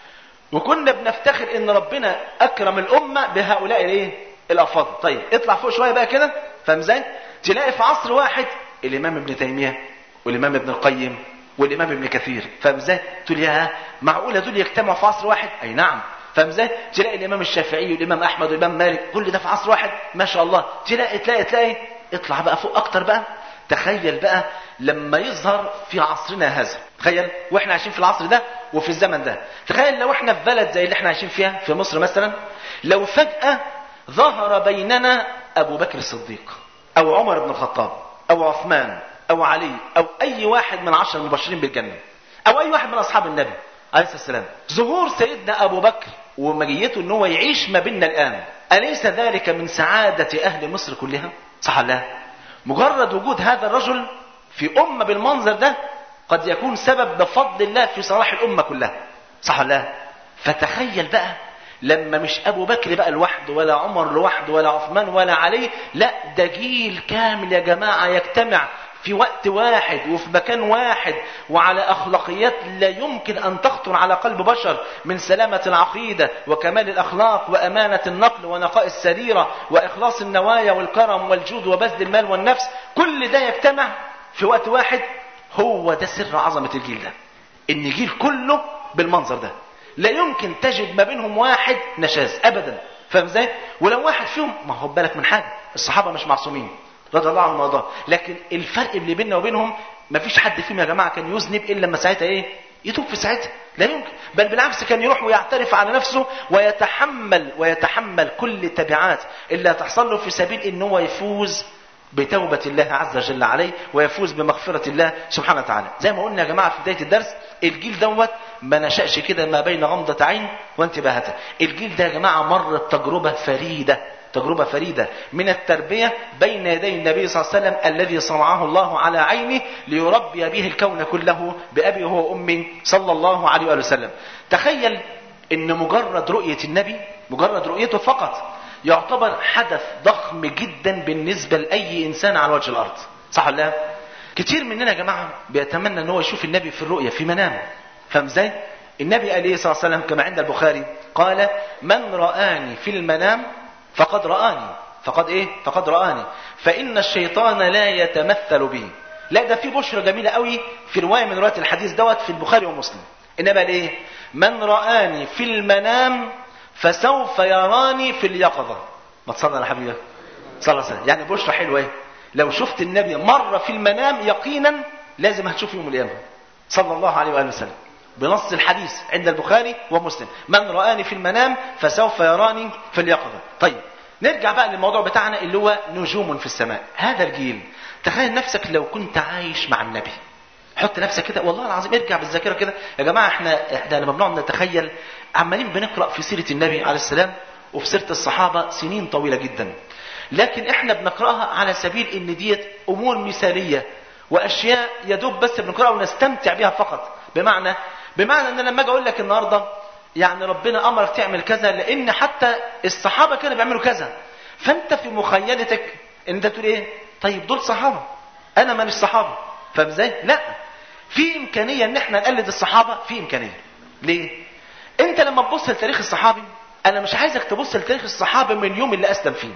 وكنا بنفتخر ان ربنا اكرم الامه بهؤلاء الايه؟ الافاضل طيب اطلع فوق شويه بقى كده فاهم ازاي؟ تلاقي في عصر واحد الامام ابن تيميه والامام ابن القيم والامام ابن كثير فاهم ازاي تقول يا معقوله دول يجتمعوا في عصر واحد اي نعم فاهم ازاي تلاقي الامام الشافعي والامام احمد والامام مالك كل ده في عصر واحد ما شاء الله تلاقي تلاقي تلاقي اطلع بقى فوق اكتر بقى تخيل بقى لما يظهر في عصرنا هذا تخيل واحنا عايشين في العصر ده وفي الزمن ده تخيل لو احنا في بلد زي اللي احنا عايشين فيها في مصر مثلا لو فجأة ظهر بيننا ابو بكر الصديق او عمر بن الخطاب او عثمان او علي او اي واحد من عشر المبشرين بالجنه او اي واحد من اصحاب النبي عليه الصلاه والسلام ظهور سيدنا ابو بكر ومجيته ان هو يعيش ما بيننا الان اليس ذلك من سعاده اهل مصر كلها صح ولا لا مجرد وجود هذا الرجل في أمة بالمنظر ده قد يكون سبب بفضل الله في صلاح الأمة كلها صح ولا لا فتخيل بقى لما مش ابو بكر بقى لوحده ولا عمر لوحده ولا عثمان ولا علي لا ده جيل كامل يا جماعه يجتمع في وقت واحد وفي مكان واحد وعلى اخلاقيات لا يمكن ان تخطر على قلب بشر من سلامه العقيده وكمال الاخلاق وامانه النقل ونقاء السريره واخلاص النوايا والكرم والجود وبذل المال والنفس كل ده يجتمع في وقت واحد هو ده سر عظمه الجيل ده ان جيل كله بالمنظر ده لا يمكن تجد ما بينهم واحد نشاز ابدا فاهم ازاي ولو واحد فيهم ما هو بالك من حاجه الصحابه مش معصومين رضي الله عنهم وارضاهم لكن الفرق اللي بيننا وبينهم ما فيش حد فيهم يا جماعه كان يذنب الا لما ساعتها ايه يتوب في ساعتها لا يمكن بل بالعكس كان يروح ويعترف على نفسه ويتحمل ويتحمل كل التبعات اللي هتحصل له في سبيل ان هو يفوز بتوبة الله عز وجل عليه ويفوز بمغفرة الله سبحانه وتعالى زي ما قلنا يا جماعة في بداية الدرس الجيل دوت ما نشأش كده ما بين غمضة عين وانتباهته الجيل ده يا جماعة مر تجربة فريدة تجربة فريدة من التربية بين يدي النبي صلى الله عليه وسلم الذي صنعه الله على عينه ليربي به الكون كله بأبي هو وأمي صلى الله عليه وآله وسلم تخيل ان مجرد رؤية النبي مجرد رؤيته فقط يعتبر حدث ضخم جدا بالنسبة لأي إنسان على وجه الأرض صح ولا لا؟ كتير مننا يا جماعة بيتمنى ان هو يشوف النبي في الرؤية في منام فاهم ازاي؟ النبي قال ايه صلى الله عليه وسلم كما عند البخاري قال من رآني في المنام فقد رآني فقد ايه؟ فقد رآني فإن الشيطان لا يتمثل بي لا ده في بشرى جميلة قوي في رواية من رواية الحديث دوت في البخاري ومسلم إنما قال ايه؟ من رآني في المنام فسوف يراني في اليقظة ما تصلى على حبيبك صلى الله عليه وسلم يعني بشرى حلوة ايه لو شفت النبي مرة في المنام يقينا لازم هتشوف يوم القيامة صلى الله عليه وآله وسلم بنص الحديث عند البخاري ومسلم من رآني في المنام فسوف يراني في اليقظة طيب نرجع بقى للموضوع بتاعنا اللي هو نجوم في السماء هذا الجيل تخيل نفسك لو كنت عايش مع النبي حط نفسك كده والله العظيم ارجع بالذاكره كده يا جماعه احنا احنا لما بنقعد نتخيل عمالين بنقرا في سيره النبي عليه السلام وفي سيره الصحابه سنين طويله جدا لكن احنا بنقراها على سبيل ان ديت امور مثاليه واشياء يدوب بس بنقراها ونستمتع بها فقط بمعنى بمعنى ان لما اجي اقول لك النهارده يعني ربنا امرك تعمل كذا لان حتى الصحابه كانوا بيعملوا كذا فانت في مخيلتك ان انت تقول ايه طيب دول صحابه انا مانيش صحابه فاهم ازاي لا في امكانيه ان احنا نقلد الصحابه في امكانيه ليه انت لما تبص لتاريخ الصحابي انا مش عايزك تبص لتاريخ الصحابه من اليوم اللي اسلم فيه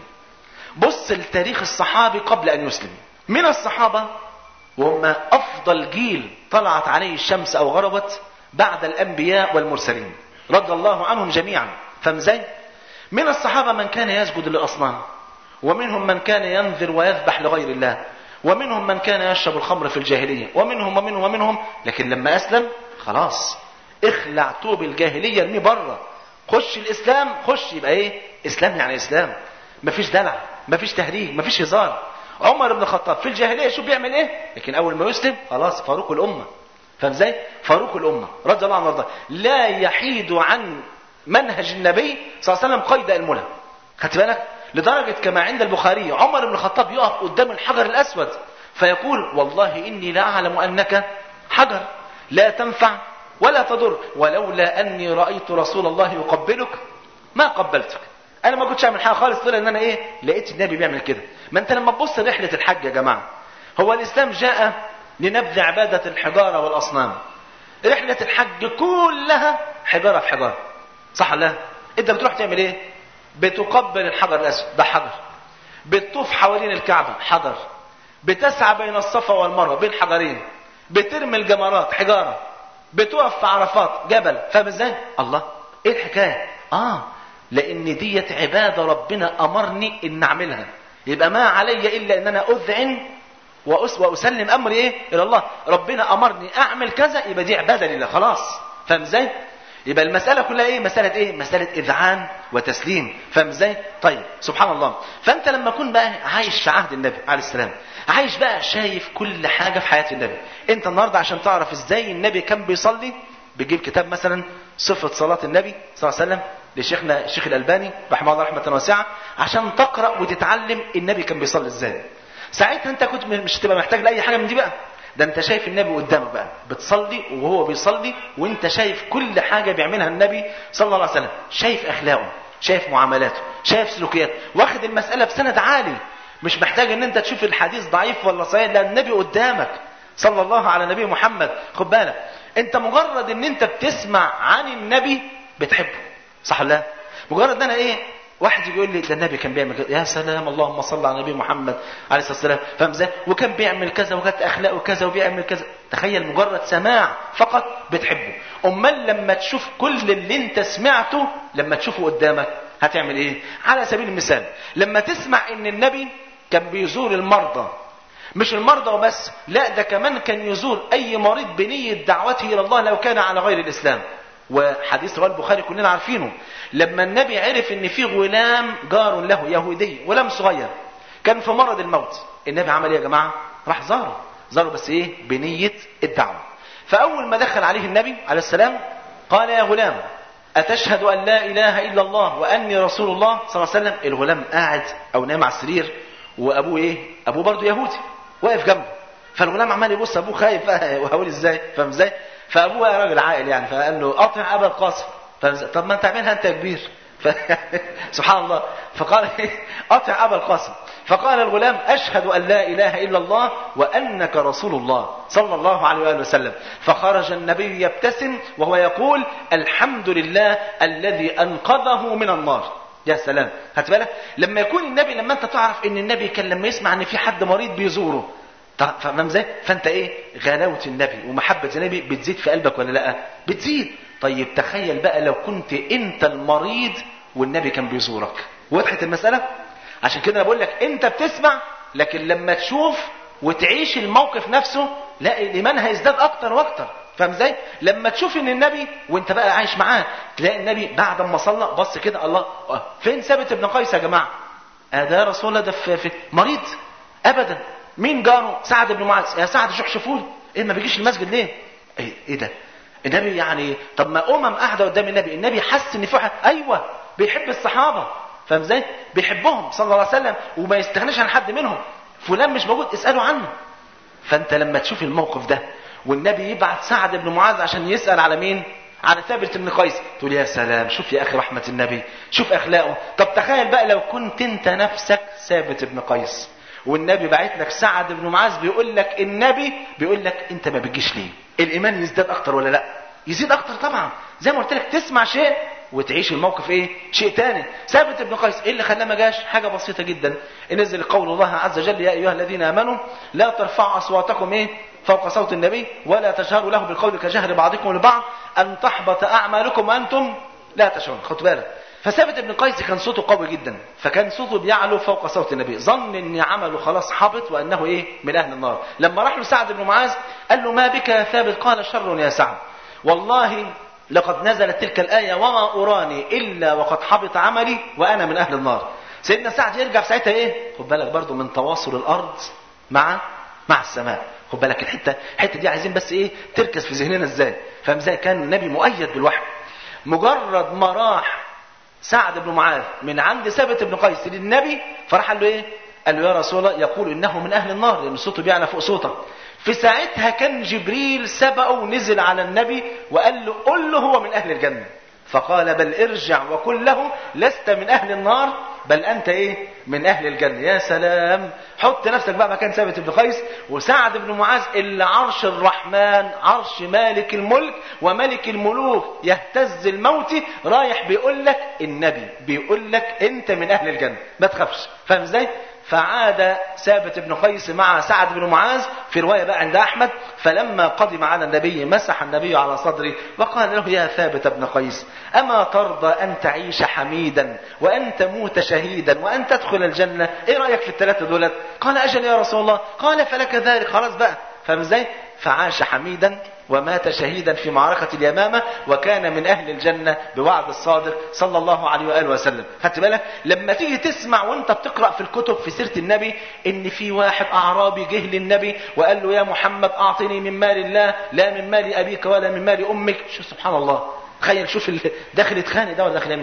بص لتاريخ الصحابي قبل ان يسلم من الصحابه وهم افضل جيل طلعت عليه الشمس او غربت بعد الانبياء والمرسلين رضي الله عنهم جميعا فاهم ازاي من الصحابه من كان يسجد للاصنام ومنهم من كان ينذر ويذبح لغير الله ومنهم من كان يشرب الخمر في الجاهلية ومنهم ومنهم ومنهم لكن لما أسلم خلاص اخلع توب الجاهلية ارميه بره خش الإسلام خش يبقى إيه إسلام يعني إسلام مفيش دلع مفيش تهريج مفيش هزار عمر بن الخطاب في الجاهلية شو بيعمل إيه لكن أول ما يسلم خلاص فاروق الأمة فاهم ازاي فاروق الأمة رضي الله عنه وارضاه لا يحيد عن منهج النبي صلى الله عليه وسلم قيد الملة خدت بالك لدرجة كما عند البخاري عمر بن الخطاب يقف قدام الحجر الأسود فيقول والله إني لا أعلم أنك حجر لا تنفع ولا تضر ولولا أني رأيت رسول الله يقبلك ما قبلتك أنا ما كنتش أعمل حاجة خالص طلع إن أنا إيه لقيت النبي بيعمل كده ما أنت لما تبص لرحلة الحج يا جماعة هو الإسلام جاء لنبذ عبادة الحجارة والأصنام رحلة الحج كلها حجارة في حجارة صح ولا لا؟ أنت بتروح تعمل إيه بتقبل الحجر الاسود ده حجر بتطوف حوالين الكعبه حجر بتسعى بين الصفا والمروه بين حجرين بترمي الجمرات حجاره بتقف في عرفات جبل فاهم ازاي الله ايه الحكايه اه لان ديت عباده ربنا امرني ان اعملها يبقى ما علي الا ان انا اذعن وأس واسلم امري ايه الى الله ربنا امرني اعمل كذا يبقى دي عباده لله خلاص فاهم ازاي يبقى المسألة كلها ايه مسألة ايه مسألة اذعان وتسليم فاهم ازاي طيب سبحان الله فانت لما تكون بقى عايش في عهد النبي عليه السلام عايش بقى شايف كل حاجة في حياة النبي انت النهاردة عشان تعرف ازاي النبي كان بيصلي بتجيب كتاب مثلا صفة صلاة النبي صلى الله عليه وسلم لشيخنا الشيخ الألباني رحمه الله رحمة واسعة عشان تقرأ وتتعلم النبي كان بيصلي ازاي ساعتها انت كنت مش تبقى محتاج لاي حاجه من دي بقى ده انت شايف النبي قدامك بقى بتصلي وهو بيصلي وانت شايف كل حاجه بيعملها النبي صلى الله عليه وسلم شايف اخلاقه شايف معاملاته شايف سلوكياته واخد المساله بسند عالي مش محتاج ان انت تشوف الحديث ضعيف ولا صحيح لا النبي قدامك صلى الله على نبي محمد خد بالك انت مجرد ان انت بتسمع عن النبي بتحبه صح ولا لا مجرد ان انا ايه واحد يقول لي ده النبي كان بيعمل كذا يا سلام اللهم صل على النبي محمد عليه الصلاه والسلام فاهم ازاي وكان بيعمل كذا وكانت اخلاقه كذا وبيعمل كذا تخيل مجرد سماع فقط بتحبه امال لما تشوف كل اللي انت سمعته لما تشوفه قدامك هتعمل ايه على سبيل المثال لما تسمع ان النبي كان بيزور المرضى مش المرضى وبس لا ده كمان كان يزور اي مريض بنية دعوته الى الله لو كان على غير الاسلام وحديث رواه البخاري كلنا عارفينه لما النبي عرف ان في غلام جار له يهودي غلام صغير كان في مرض الموت النبي عمل ايه يا جماعه راح زاره زاره بس ايه بنيه الدعوه فاول ما دخل عليه النبي عليه السلام قال يا غلام اتشهد ان لا اله الا الله واني رسول الله صلى الله عليه وسلم الغلام قاعد او نام على السرير وابوه ايه ابوه برضه يهودي واقف جنبه فالغلام عمال يبص ابوه خايف بقى وهقول ازاي فاهم ازاي فابوه راجل عاقل يعني فقال له اطع ابا القاسم طب ما انت اعملها انت يا كبير ف... سبحان الله فقال اطع ابا القاسم فقال الغلام اشهد ان لا اله الا الله وانك رسول الله صلى الله عليه واله وسلم فخرج النبي يبتسم وهو يقول الحمد لله الذي انقذه من النار يا سلام هات بالك لما يكون النبي لما انت تعرف ان النبي كان لما يسمع ان في حد مريض بيزوره فاهم ازاي فانت ايه غلاوه النبي ومحبه النبي بتزيد في قلبك ولا لا بتزيد طيب تخيل بقى لو كنت انت المريض والنبي كان بيزورك وضحت المساله عشان كده انا بقول لك انت بتسمع لكن لما تشوف وتعيش الموقف نفسه لا الايمان هيزداد اكتر واكتر فاهم ازاي لما تشوف ان النبي وانت بقى عايش معاه تلاقي النبي بعد ما صلى بص كده الله فين ثابت ابن قيس يا جماعه آه ده رسول الله ده في, في مريض ابدا مين جاره سعد بن معاذ يا سعد شوف شوفوا ايه ما بيجيش المسجد ليه ايه, إيه ده النبي يعني طب ما امم قاعده قدام النبي النبي حس ان في واحد ايوه بيحب الصحابه فاهم ازاي بيحبهم صلى الله عليه وسلم وما يستغناش عن حد منهم فلان مش موجود اساله عنه فانت لما تشوف الموقف ده والنبي يبعت سعد بن معاذ عشان يسال على مين على ثابت بن قيس تقول يا سلام شوف يا اخي رحمه النبي شوف اخلاقه طب تخيل بقى لو كنت انت نفسك ثابت بن قيس والنبي باعت لك سعد بن معاذ بيقول لك النبي بيقول لك انت ما بتجيش ليه الايمان يزداد اكتر ولا لا يزيد اكتر طبعا زي ما قلت لك تسمع شيء وتعيش الموقف ايه شيء تاني ثابت بن قيس ايه اللي خلاه ما جاش حاجه بسيطه جدا نزل قول الله عز وجل يا ايها الذين امنوا لا ترفعوا اصواتكم ايه فوق صوت النبي ولا تجهروا له بالقول كجهر بعضكم لبعض ان تحبط اعمالكم وانتم لا تشعرون خد بالك فثابت بن قيس كان صوته قوي جدا فكان صوته بيعلو فوق صوت النبي ظن ان عمله خلاص حبط وانه ايه من اهل النار لما راح له سعد بن معاذ قال له ما بك يا ثابت قال شر يا سعد والله لقد نزلت تلك الآية وما أراني إلا وقد حبط عملي وأنا من أهل النار سيدنا سعد يرجع في ساعتها إيه خد بالك برضو من تواصل الأرض مع مع السماء خد بالك الحتة الحتة دي عايزين بس إيه تركز في ذهننا إزاي فاهم إزاي كان النبي مؤيد بالوحي مجرد ما راح سعد بن معاذ من عند ثابت بن قيس للنبي فراح قال له ايه قال له يا رسول الله يقول انه من اهل النار لان صوته بيعلى فوق صوتك في ساعتها كان جبريل سبقه ونزل على النبي وقال له قل له هو من اهل الجنه فقال بل ارجع وقل له لست من اهل النار بل انت ايه من اهل الجنه يا سلام حط نفسك بقى مكان ثابت بن قيس وسعد بن معاذ اللي عرش الرحمن عرش مالك الملك وملك الملوك يهتز الموت رايح بيقول لك النبي بيقول لك انت من اهل الجنه ما تخافش فاهم ازاي فعاد ثابت بن قيس مع سعد بن معاذ في رواية بقى عند أحمد فلما قدم على النبي مسح النبي على صدره وقال له يا ثابت بن قيس أما ترضى أن تعيش حميدا وأن تموت شهيدا وأن تدخل الجنة إيه رأيك في الثلاثة دولت قال أجل يا رسول الله قال فلك ذلك خلاص بقى فاهم ازاي فعاش حميدا ومات شهيدا في معركة اليمامة وكان من أهل الجنة بوعد الصادق صلى الله عليه وآله وسلم خدت بالك لما تيجي تسمع وانت بتقرأ في الكتب في سيرة النبي ان في واحد أعرابي جه للنبي وقال له يا محمد أعطني من مال الله لا من مال أبيك ولا من مال أمك شوف سبحان الله تخيل شوف ال- داخل يتخانق ده ولا داخل يعمل ايه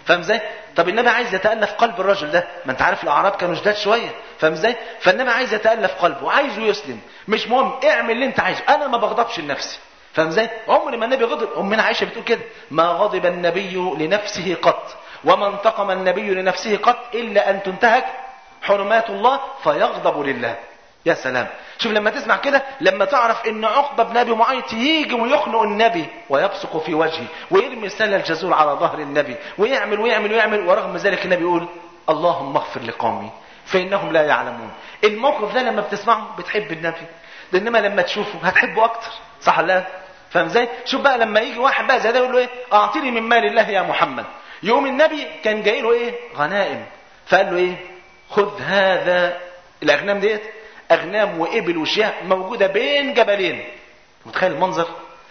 فاهم ازاي طب النبي عايز يتالف قلب الرجل ده ما انت عارف الاعراب كانوا جداد شويه فاهم ازاي فالنبي عايز يتالف قلبه وعايزه يسلم مش مهم اعمل اللي انت عايزه انا ما بغضبش لنفسي فاهم ازاي عمر ما النبي غضب امنا عائشه بتقول كده ما غضب النبي لنفسه قط وما انتقم النبي لنفسه قط الا ان تنتهك حرمات الله فيغضب لله يا سلام شوف لما تسمع كده لما تعرف ان عقبه بن ابي معيط يجي ويخنق النبي ويبصق في وجهه ويرمي سل الجزور على ظهر النبي ويعمل ويعمل ويعمل ورغم ذلك النبي يقول اللهم اغفر لقومي فانهم لا يعلمون الموقف ده لما بتسمعه بتحب النبي ده انما لما تشوفه هتحبه اكتر صح ولا لا فاهم ازاي شوف بقى لما يجي واحد بقى زي ده يقول له ايه اعطني من مال الله يا محمد يوم النبي كان جاي له ايه غنائم فقال له ايه خذ هذا الاغنام ديت اغنام وابل وشياه موجوده بين جبلين متخيل المنظر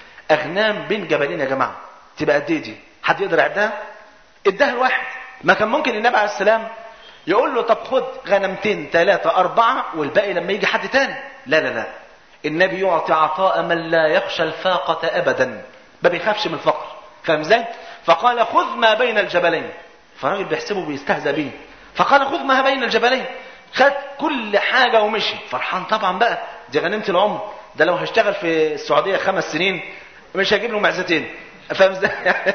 اغنام بين جبلين يا جماعه تبقى قد ايه دي حد يقدر يعدها اداها الواحد ما كان ممكن النبي عليه السلام يقول له طب خد غنمتين ثلاثة أربعة والباقي لما يجي حد تاني لا لا لا النبي يعطي عطاء من لا يخشى الفاقة أبدا ما بيخافش من الفقر فاهم ازاي؟ فقال خذ ما بين الجبلين فالراجل بيحسبه بيستهزأ بيه فقال خذ ما بين الجبلين خد كل حاجة ومشي فرحان طبعا بقى دي غنيمة العمر ده لو هشتغل في السعودية خمس سنين مش هجيب له معزتين فاهم ازاي؟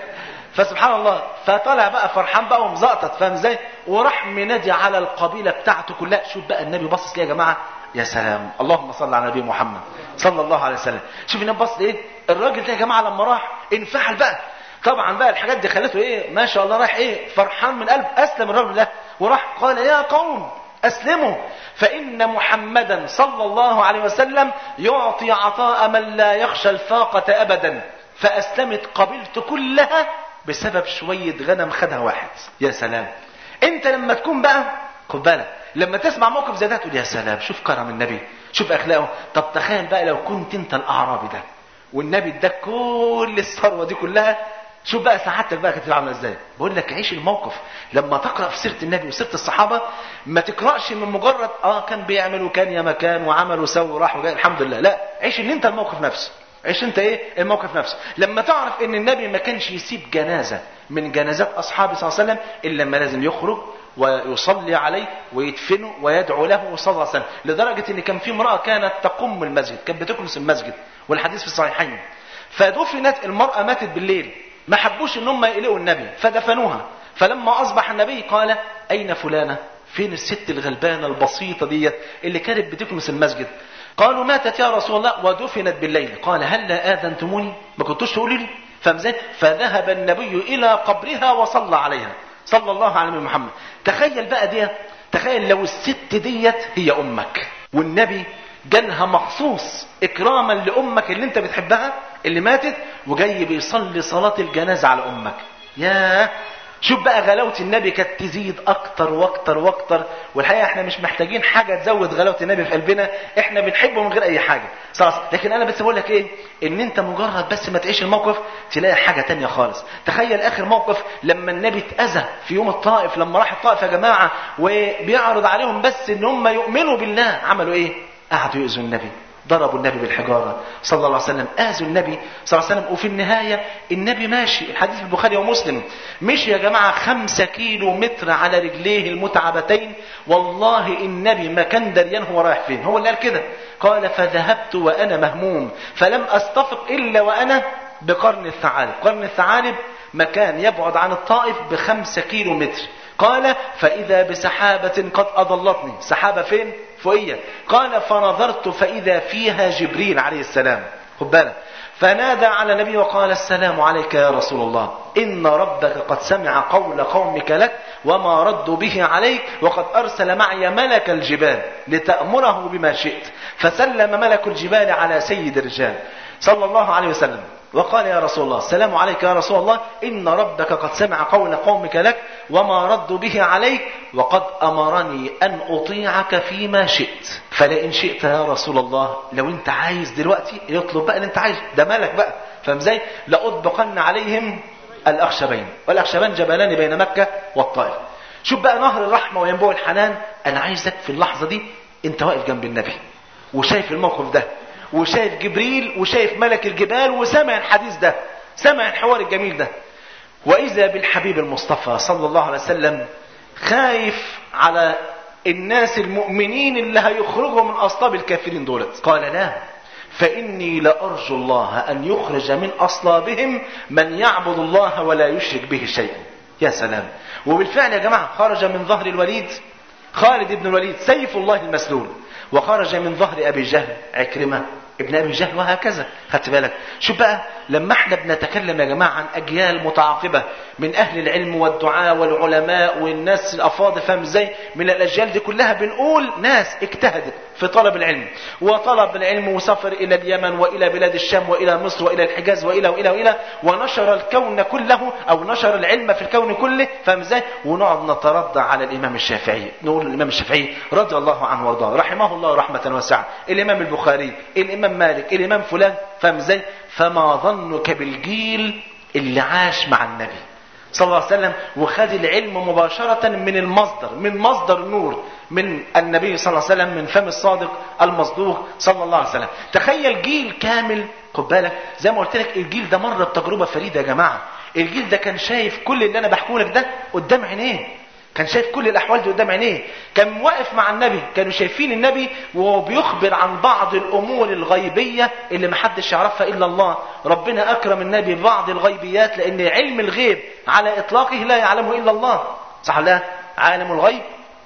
فسبحان الله فطلع بقى فرحان بقى ومزقطط فاهم ازاي؟ وراح منادي على القبيلة بتاعته كلها شوف بقى النبي باصص ليه يا جماعة يا سلام اللهم صل على نبي محمد صلى الله عليه وسلم شوف النبي باصص ايه؟ الراجل ده يا جماعة لما راح انفعل بقى طبعا بقى الحاجات دي خلته ايه ما شاء الله رايح ايه فرحان من قلب اسلم الرجل ده وراح قال يا قوم اسلموا فان محمدا صلى الله عليه وسلم يعطي عطاء من لا يخشى الفاقة ابدا فاسلمت قبيلته كلها بسبب شوية غنم خدها واحد يا سلام انت لما تكون بقى خد بالك لما تسمع موقف زي ده تقول يا سلام شوف كرم النبي شوف اخلاقه طب تخيل بقى لو كنت انت الاعرابي ده والنبي اداك كل الثروه دي كلها شوف بقى سعادتك بقى كانت عامله ازاي بقول لك عيش الموقف لما تقرا في سيره النبي وسيره الصحابه ما تقراش من مجرد اه كان بيعمل وكان يا مكان وعمل وسوى وراح وجاي الحمد لله لا عيش ان انت الموقف نفسه عيش انت ايه الموقف نفسه لما تعرف ان النبي ما كانش يسيب جنازه من جنازات اصحابه صلى الله عليه وسلم الا لما لازم يخرج ويصلي عليه ويدفنه ويدعو له صلى الله عليه وسلم لدرجه ان كان في امراه كانت تقم المسجد كانت بتكنس المسجد والحديث في الصحيحين فدفنت المراه ماتت بالليل ما حبوش ان هم يقلقوا النبي فدفنوها فلما اصبح النبي قال اين فلانه فين الست الغلبانه البسيطه ديت اللي كانت بتكنس المسجد قالوا ماتت يا رسول الله ودفنت بالليل قال هل لا اذنتموني ما كنتوش تقولوا لي فمزاي فذهب النبي الى قبرها وصلى عليها صلى الله عليه محمد تخيل بقى ديت تخيل لو الست ديت هي امك والنبي جالها مخصوص اكراما لامك اللي انت بتحبها اللي ماتت وجاي بيصلي صلاة الجنازة على امك ياه شوف بقى غلاوة النبي كانت تزيد اكتر واكتر واكتر والحقيقة احنا مش محتاجين حاجة تزود غلاوة النبي في قلبنا احنا بنحبه من غير اي حاجة صح لكن انا بس بقول لك ايه ان انت مجرد بس ما تعيش الموقف تلاقي حاجة تانية خالص تخيل اخر موقف لما النبي اتأذى في يوم الطائف لما راح الطائف يا جماعة وبيعرض عليهم بس ان هم يؤمنوا بالله عملوا ايه قعدوا يؤذوا النبي ضربوا النبي بالحجارة صلى الله عليه وسلم آذوا النبي صلى الله عليه وسلم وفي النهاية النبي ماشي الحديث في البخاري ومسلم مشي يا جماعة خمسة كيلو متر على رجليه المتعبتين والله النبي ما كان دريان هو رايح فين هو اللي قال كده قال فذهبت وأنا مهموم فلم أستفق إلا وأنا بقرن الثعالب قرن الثعالب مكان يبعد عن الطائف بخمسة كيلو متر قال فإذا بسحابة قد أضلتني سحابة فين فوقية قال فنظرت فإذا فيها جبريل عليه السلام خد بالك فنادى على النبي وقال السلام عليك يا رسول الله إن ربك قد سمع قول قومك لك وما ردوا به عليك وقد أرسل معي ملك الجبال لتأمره بما شئت فسلم ملك الجبال على سيد الرجال صلى الله عليه وسلم وقال يا رسول الله السلام عليك يا رسول الله إن ربك قد سمع قول قومك لك وما ردوا به عليك وقد أمرني أن أطيعك فيما شئت فلئن شئت يا رسول الله لو أنت عايز دلوقتي يطلب بقى اللي أنت عايز ده مالك بقى فاهم ازاي لأطبقن عليهم الأخشبين والأخشبان جبلان بين مكة والطائف شوف بقى نهر الرحمة وينبوع الحنان أنا عايزك في اللحظة دي أنت واقف جنب النبي وشايف الموقف ده وشايف جبريل وشايف ملك الجبال وسمع الحديث ده سمع الحوار الجميل ده وإذا بالحبيب المصطفى صلى الله عليه وسلم خايف على الناس المؤمنين اللي هيخرجوا من أصلاب الكافرين دولت قال لا فإني لأرجو الله أن يخرج من أصلابهم من يعبد الله ولا يشرك به شيئا يا سلام وبالفعل يا جماعة خرج من ظهر الوليد خالد بن الوليد سيف الله المسلول وخرج من ظهر أبي جهل عكرمة ابن ابي جهل وهكذا خدت بالك شوف بقى لما احنا بنتكلم يا جماعه عن اجيال متعاقبه من اهل العلم والدعاء والعلماء والناس الافاضل فاهم ازاي من الاجيال دي كلها بنقول ناس اجتهدت في طلب العلم وطلب العلم وسافر الى اليمن والى بلاد الشام والى مصر والى الحجاز والى والى والى ونشر الكون كله او نشر العلم في الكون كله فاهم ازاي ونقعد نترضى على الامام الشافعي نقول الامام الشافعي رضي الله عنه وارضاه رحمه الله رحمه واسعه الامام البخاري الامام مالك الامام فلان فاهم ازاي فما ظنك بالجيل اللي عاش مع النبي صلى الله عليه وسلم وخد العلم مباشرة من المصدر من مصدر النور من النبي صلى الله عليه وسلم من فم الصادق المصدوق صلى الله عليه وسلم تخيل جيل كامل خد بالك زي ما قلت لك الجيل ده مر بتجربة فريدة يا جماعة الجيل ده كان شايف كل اللي انا بحكيه لك ده قدام عينيه كان شايف كل الاحوال دي قدام عينيه كان واقف مع النبي كانوا شايفين النبي وهو بيخبر عن بعض الامور الغيبيه اللي محدش يعرفها الا الله ربنا اكرم النبي ببعض الغيبيات لان علم الغيب على اطلاقه لا يعلمه الا الله صح لا عالم الغيب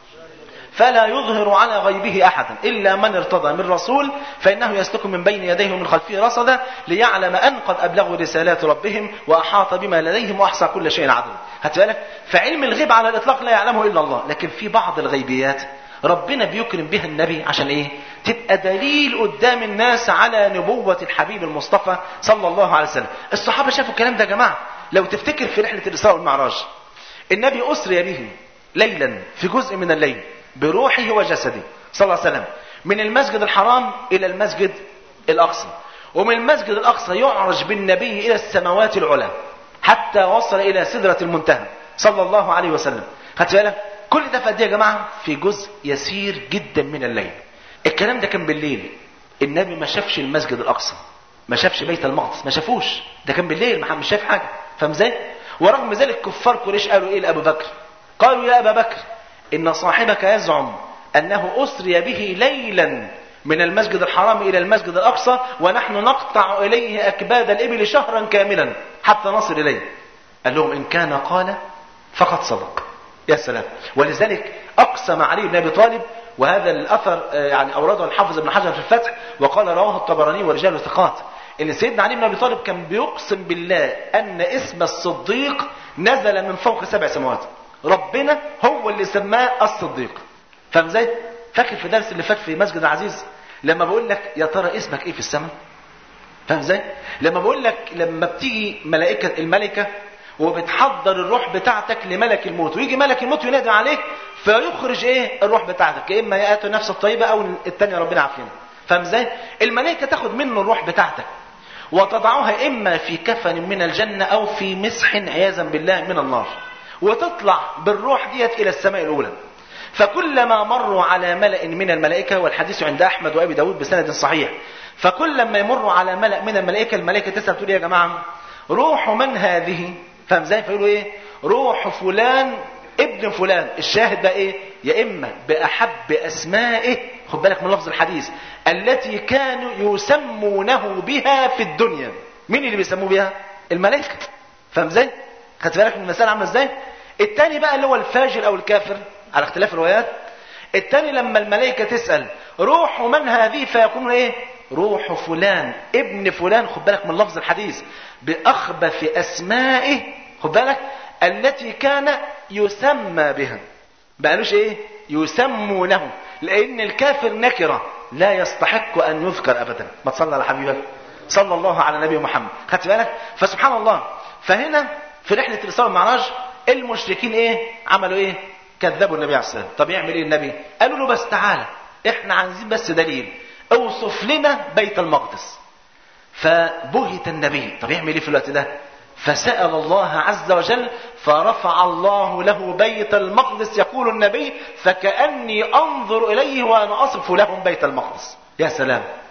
فلا يظهر على غيبه احدا الا من ارتضى من رسول فانه يسلك من بين يديه ومن خلفه رصدا ليعلم ان قد ابلغوا رسالات ربهم واحاط بما لديهم واحصى كل شيء عددا هات بالك فعلم الغيب على الاطلاق لا يعلمه الا الله لكن في بعض الغيبيات ربنا بيكرم بها النبي عشان ايه تبقى دليل قدام الناس على نبوة الحبيب المصطفى صلى الله عليه وسلم الصحابة شافوا الكلام ده يا جماعة لو تفتكر في رحلة الإسراء والمعراج النبي أسري به ليلا في جزء من الليل بروحه وجسده صلى الله عليه وسلم من المسجد الحرام إلى المسجد الأقصى ومن المسجد الأقصى يعرج بالنبي إلى السماوات العلى حتى وصل إلى سدرة المنتهى صلى الله عليه وسلم خدت بالك كل ده في قد ايه يا جماعة في جزء يسير جدا من الليل الكلام ده كان بالليل النبي ما شافش المسجد الأقصى ما شافش بيت المقدس ما شافوش ده كان بالليل ما مش شاف حاجة فاهم ازاي ورغم ذلك كفار قريش قالوا ايه لأبو بكر قالوا يا أبا بكر إن صاحبك يزعم أنه أسري به ليلا من المسجد الحرام إلى المسجد الأقصى ونحن نقطع إليه أكباد الإبل شهرا كاملا حتى نصل إليه قال لهم إن كان قال فقد صدق يا سلام ولذلك أقسم علي بن أبي طالب وهذا الأثر يعني أورده الحافظ ابن حجر في الفتح وقال رواه الطبراني ورجال ثقات ان سيدنا علي بن ابي طالب كان بيقسم بالله ان اسم الصديق نزل من فوق سبع سماوات ربنا هو اللي سماه الصديق فاهم ازاي فاكر في درس اللي فات في مسجد العزيز لما بقول لك يا ترى اسمك ايه في السماء فاهم ازاي لما بقول لك لما بتيجي ملائكه الملكه وبتحضر الروح بتاعتك لملك الموت ويجي ملك الموت ينادي عليك فيخرج ايه الروح بتاعتك يا اما ياتي النفس الطيبه او الثانيه ربنا عافينا فاهم ازاي الملائكه تاخد منه الروح بتاعتك وتضعها اما في كفن من الجنه او في مسح عياذا بالله من النار وتطلع بالروح ديت الى السماء الاولى فكلما مروا على ملأ من الملائكة والحديث عند أحمد وأبي داود بسند صحيح فكل ما يمروا على ملأ من الملائكة الملائكة تسأل تقول يا جماعة روح من هذه فاهم ازاي فيقولوا ايه روح فلان ابن فلان الشاهد بقى ايه يا اما باحب اسمائه خد بالك من لفظ الحديث التي كانوا يسمونه بها في الدنيا مين اللي بيسموه بها الملائكه فاهم ازاي خدت بالك من المساله عامله ازاي التاني بقى اللي هو الفاجر او الكافر على اختلاف الروايات التاني لما الملائكه تسال روح من هذه فيقولون ايه روح فلان ابن فلان خد بالك من لفظ الحديث باخبث اسمائه خد بالك التي كان يسمى بها ما قالوش ايه يسمونه لان الكافر نكره لا يستحق ان يذكر ابدا ما تصلى على حبيبك صلى الله على نبي محمد خدت بالك فسبحان الله فهنا في رحله الاسراء والمعراج المشركين ايه عملوا ايه كذبوا النبي عليه الصلاه والسلام طب يعمل ايه النبي قالوا له بس تعالى احنا عايزين بس دليل اوصف لنا بيت المقدس فبهت النبي طب يعمل ايه في الوقت ده فسأل الله عز وجل فرفع الله له بيت المقدس يقول النبي فكأني أنظر إليه وأنا أصف لهم بيت المقدس يا سلام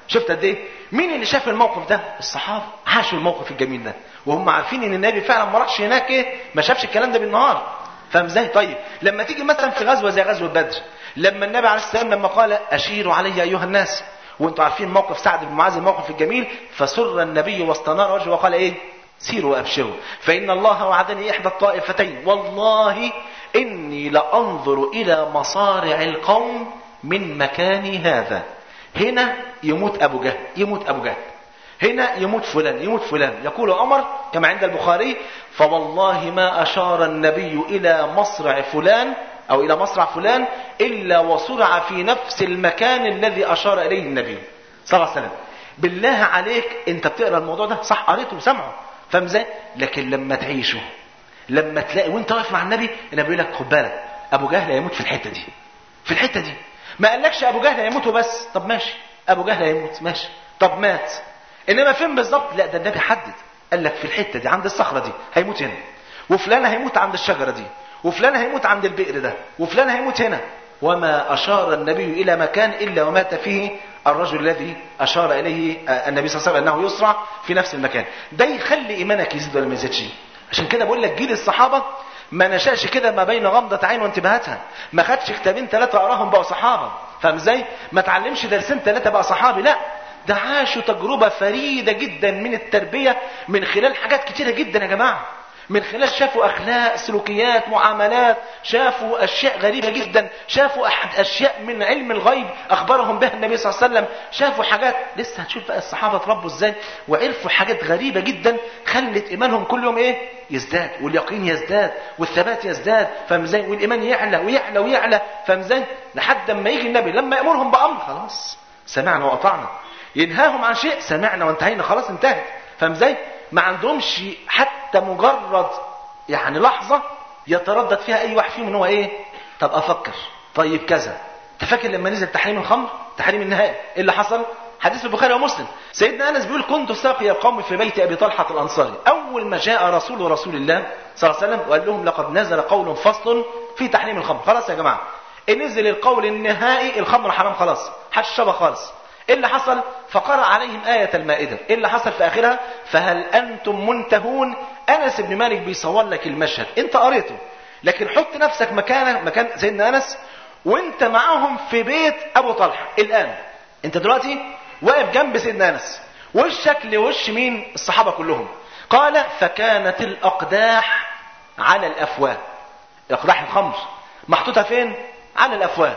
شفت قد ايه مين اللي شاف الموقف ده الصحابه عاشوا الموقف الجميل ده وهم عارفين ان النبي فعلا ما راحش هناك ايه ما شافش الكلام ده بالنهار فاهم ازاي طيب لما تيجي مثلا في غزوه زي غزوه بدر لما النبي عليه السلام لما قال اشيروا علي ايها الناس وانتم عارفين موقف سعد بن معاذ الموقف الجميل فسر النبي واستنار وجهه وقال ايه سيروا وابشروا فان الله وعدني احدى الطائفتين والله اني لانظر الى مصارع القوم من مكاني هذا هنا يموت ابو جهل يموت ابو جهل هنا يموت فلان يموت فلان يقول عمر كما عند البخاري فوالله ما أشار النبي إلى مصرع فلان أو إلى مصرع فلان إلا وصرع في نفس المكان الذي أشار إليه النبي صلى الله عليه وسلم بالله عليك أنت بتقرأ الموضوع ده صح قريته وسمعه فاهم ازاي؟ لكن لما تعيشه لما تلاقي وانت واقف مع النبي النبي يقول لك خد بالك ابو جهل هيموت في الحته دي في الحته دي ما قالكش ابو جهل هيموت وبس طب ماشي ابو جهل هيموت ماشي طب مات انما فين بالظبط لا ده النبي حدد قال لك في الحته دي عند الصخره دي هيموت هنا وفلان هيموت عند الشجره دي وفلان هيموت عند البئر ده وفلان هيموت هنا وما اشار النبي الى مكان الا ومات فيه الرجل الذي اشار اليه النبي صلى الله عليه وسلم انه يسرع في نفس المكان ده يخلي ايمانك يزيد ولا ما يزيدش عشان كده بقول لك جيل الصحابه ما نشاش كده ما بين غمضة عين وانتباهاتها ما خدش كتابين ثلاثة قراهم بقوا صحابة فاهم ازاي ما تعلمش درسين ثلاثة بقى صحابي لا ده عاشوا تجربة فريدة جدا من التربية من خلال حاجات كتيرة جدا يا جماعة من خلال شافوا أخلاق سلوكيات معاملات شافوا أشياء غريبة جدا شافوا أحد أشياء من علم الغيب أخبرهم بها النبي صلى الله عليه وسلم شافوا حاجات لسه هتشوف بقى الصحابة اتربوا إزاي وعرفوا حاجات غريبة جدا خلت إيمانهم كل يوم إيه يزداد واليقين يزداد والثبات يزداد فاهم ازاي والايمان يعلى ويعلى ويعلى فاهم ازاي لحد ما يجي النبي لما يامرهم بامر خلاص سمعنا واطعنا ينهاهم عن شيء سمعنا وانتهينا خلاص انتهت فاهم ازاي ما عندهمش حتى مجرد يعني لحظه يتردد فيها اي واحد فيهم ان هو ايه طب افكر طيب كذا انت فاكر لما نزل تحريم الخمر تحريم النهائي ايه اللي حصل حديث البخاري ومسلم سيدنا انس بيقول كنت ساقي القوم في بيت ابي طلحه الانصاري اول ما جاء رسول رسول الله صلى الله عليه وسلم وقال لهم لقد نزل قول فصل في تحريم الخمر خلاص يا جماعه نزل القول النهائي الخمر حرام خلاص حدش شربها خالص ايه اللي حصل فقرأ عليهم آية المائدة ايه اللي حصل في آخرها فهل أنتم منتهون أنس بن مالك بيصور لك المشهد انت قريته لكن حط نفسك مكانك مكان سيدنا أنس وانت معاهم في بيت أبو طلحة الآن انت دلوقتي واقف جنب سيدنا أنس وشك لوش مين الصحابة كلهم قال فكانت الأقداح على الأفواه الأقداح الخمر محطوطة فين على الأفواه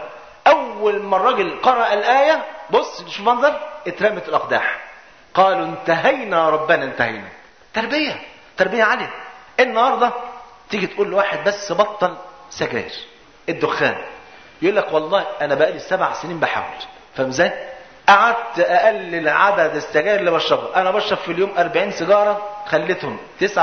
أول ما الراجل قرأ الآية بص شوف منظر اترمت الأقداح قالوا انتهينا ربنا انتهينا تربية تربية عالية النهاردة تيجي تقول لواحد بس بطل سجاير الدخان يقول لك والله أنا بقالي سبع سنين بحاول فاهم ازاي؟ قعدت أقلل عدد السجاير اللي بشربها أنا بشرب في اليوم 40 سيجارة خليتهم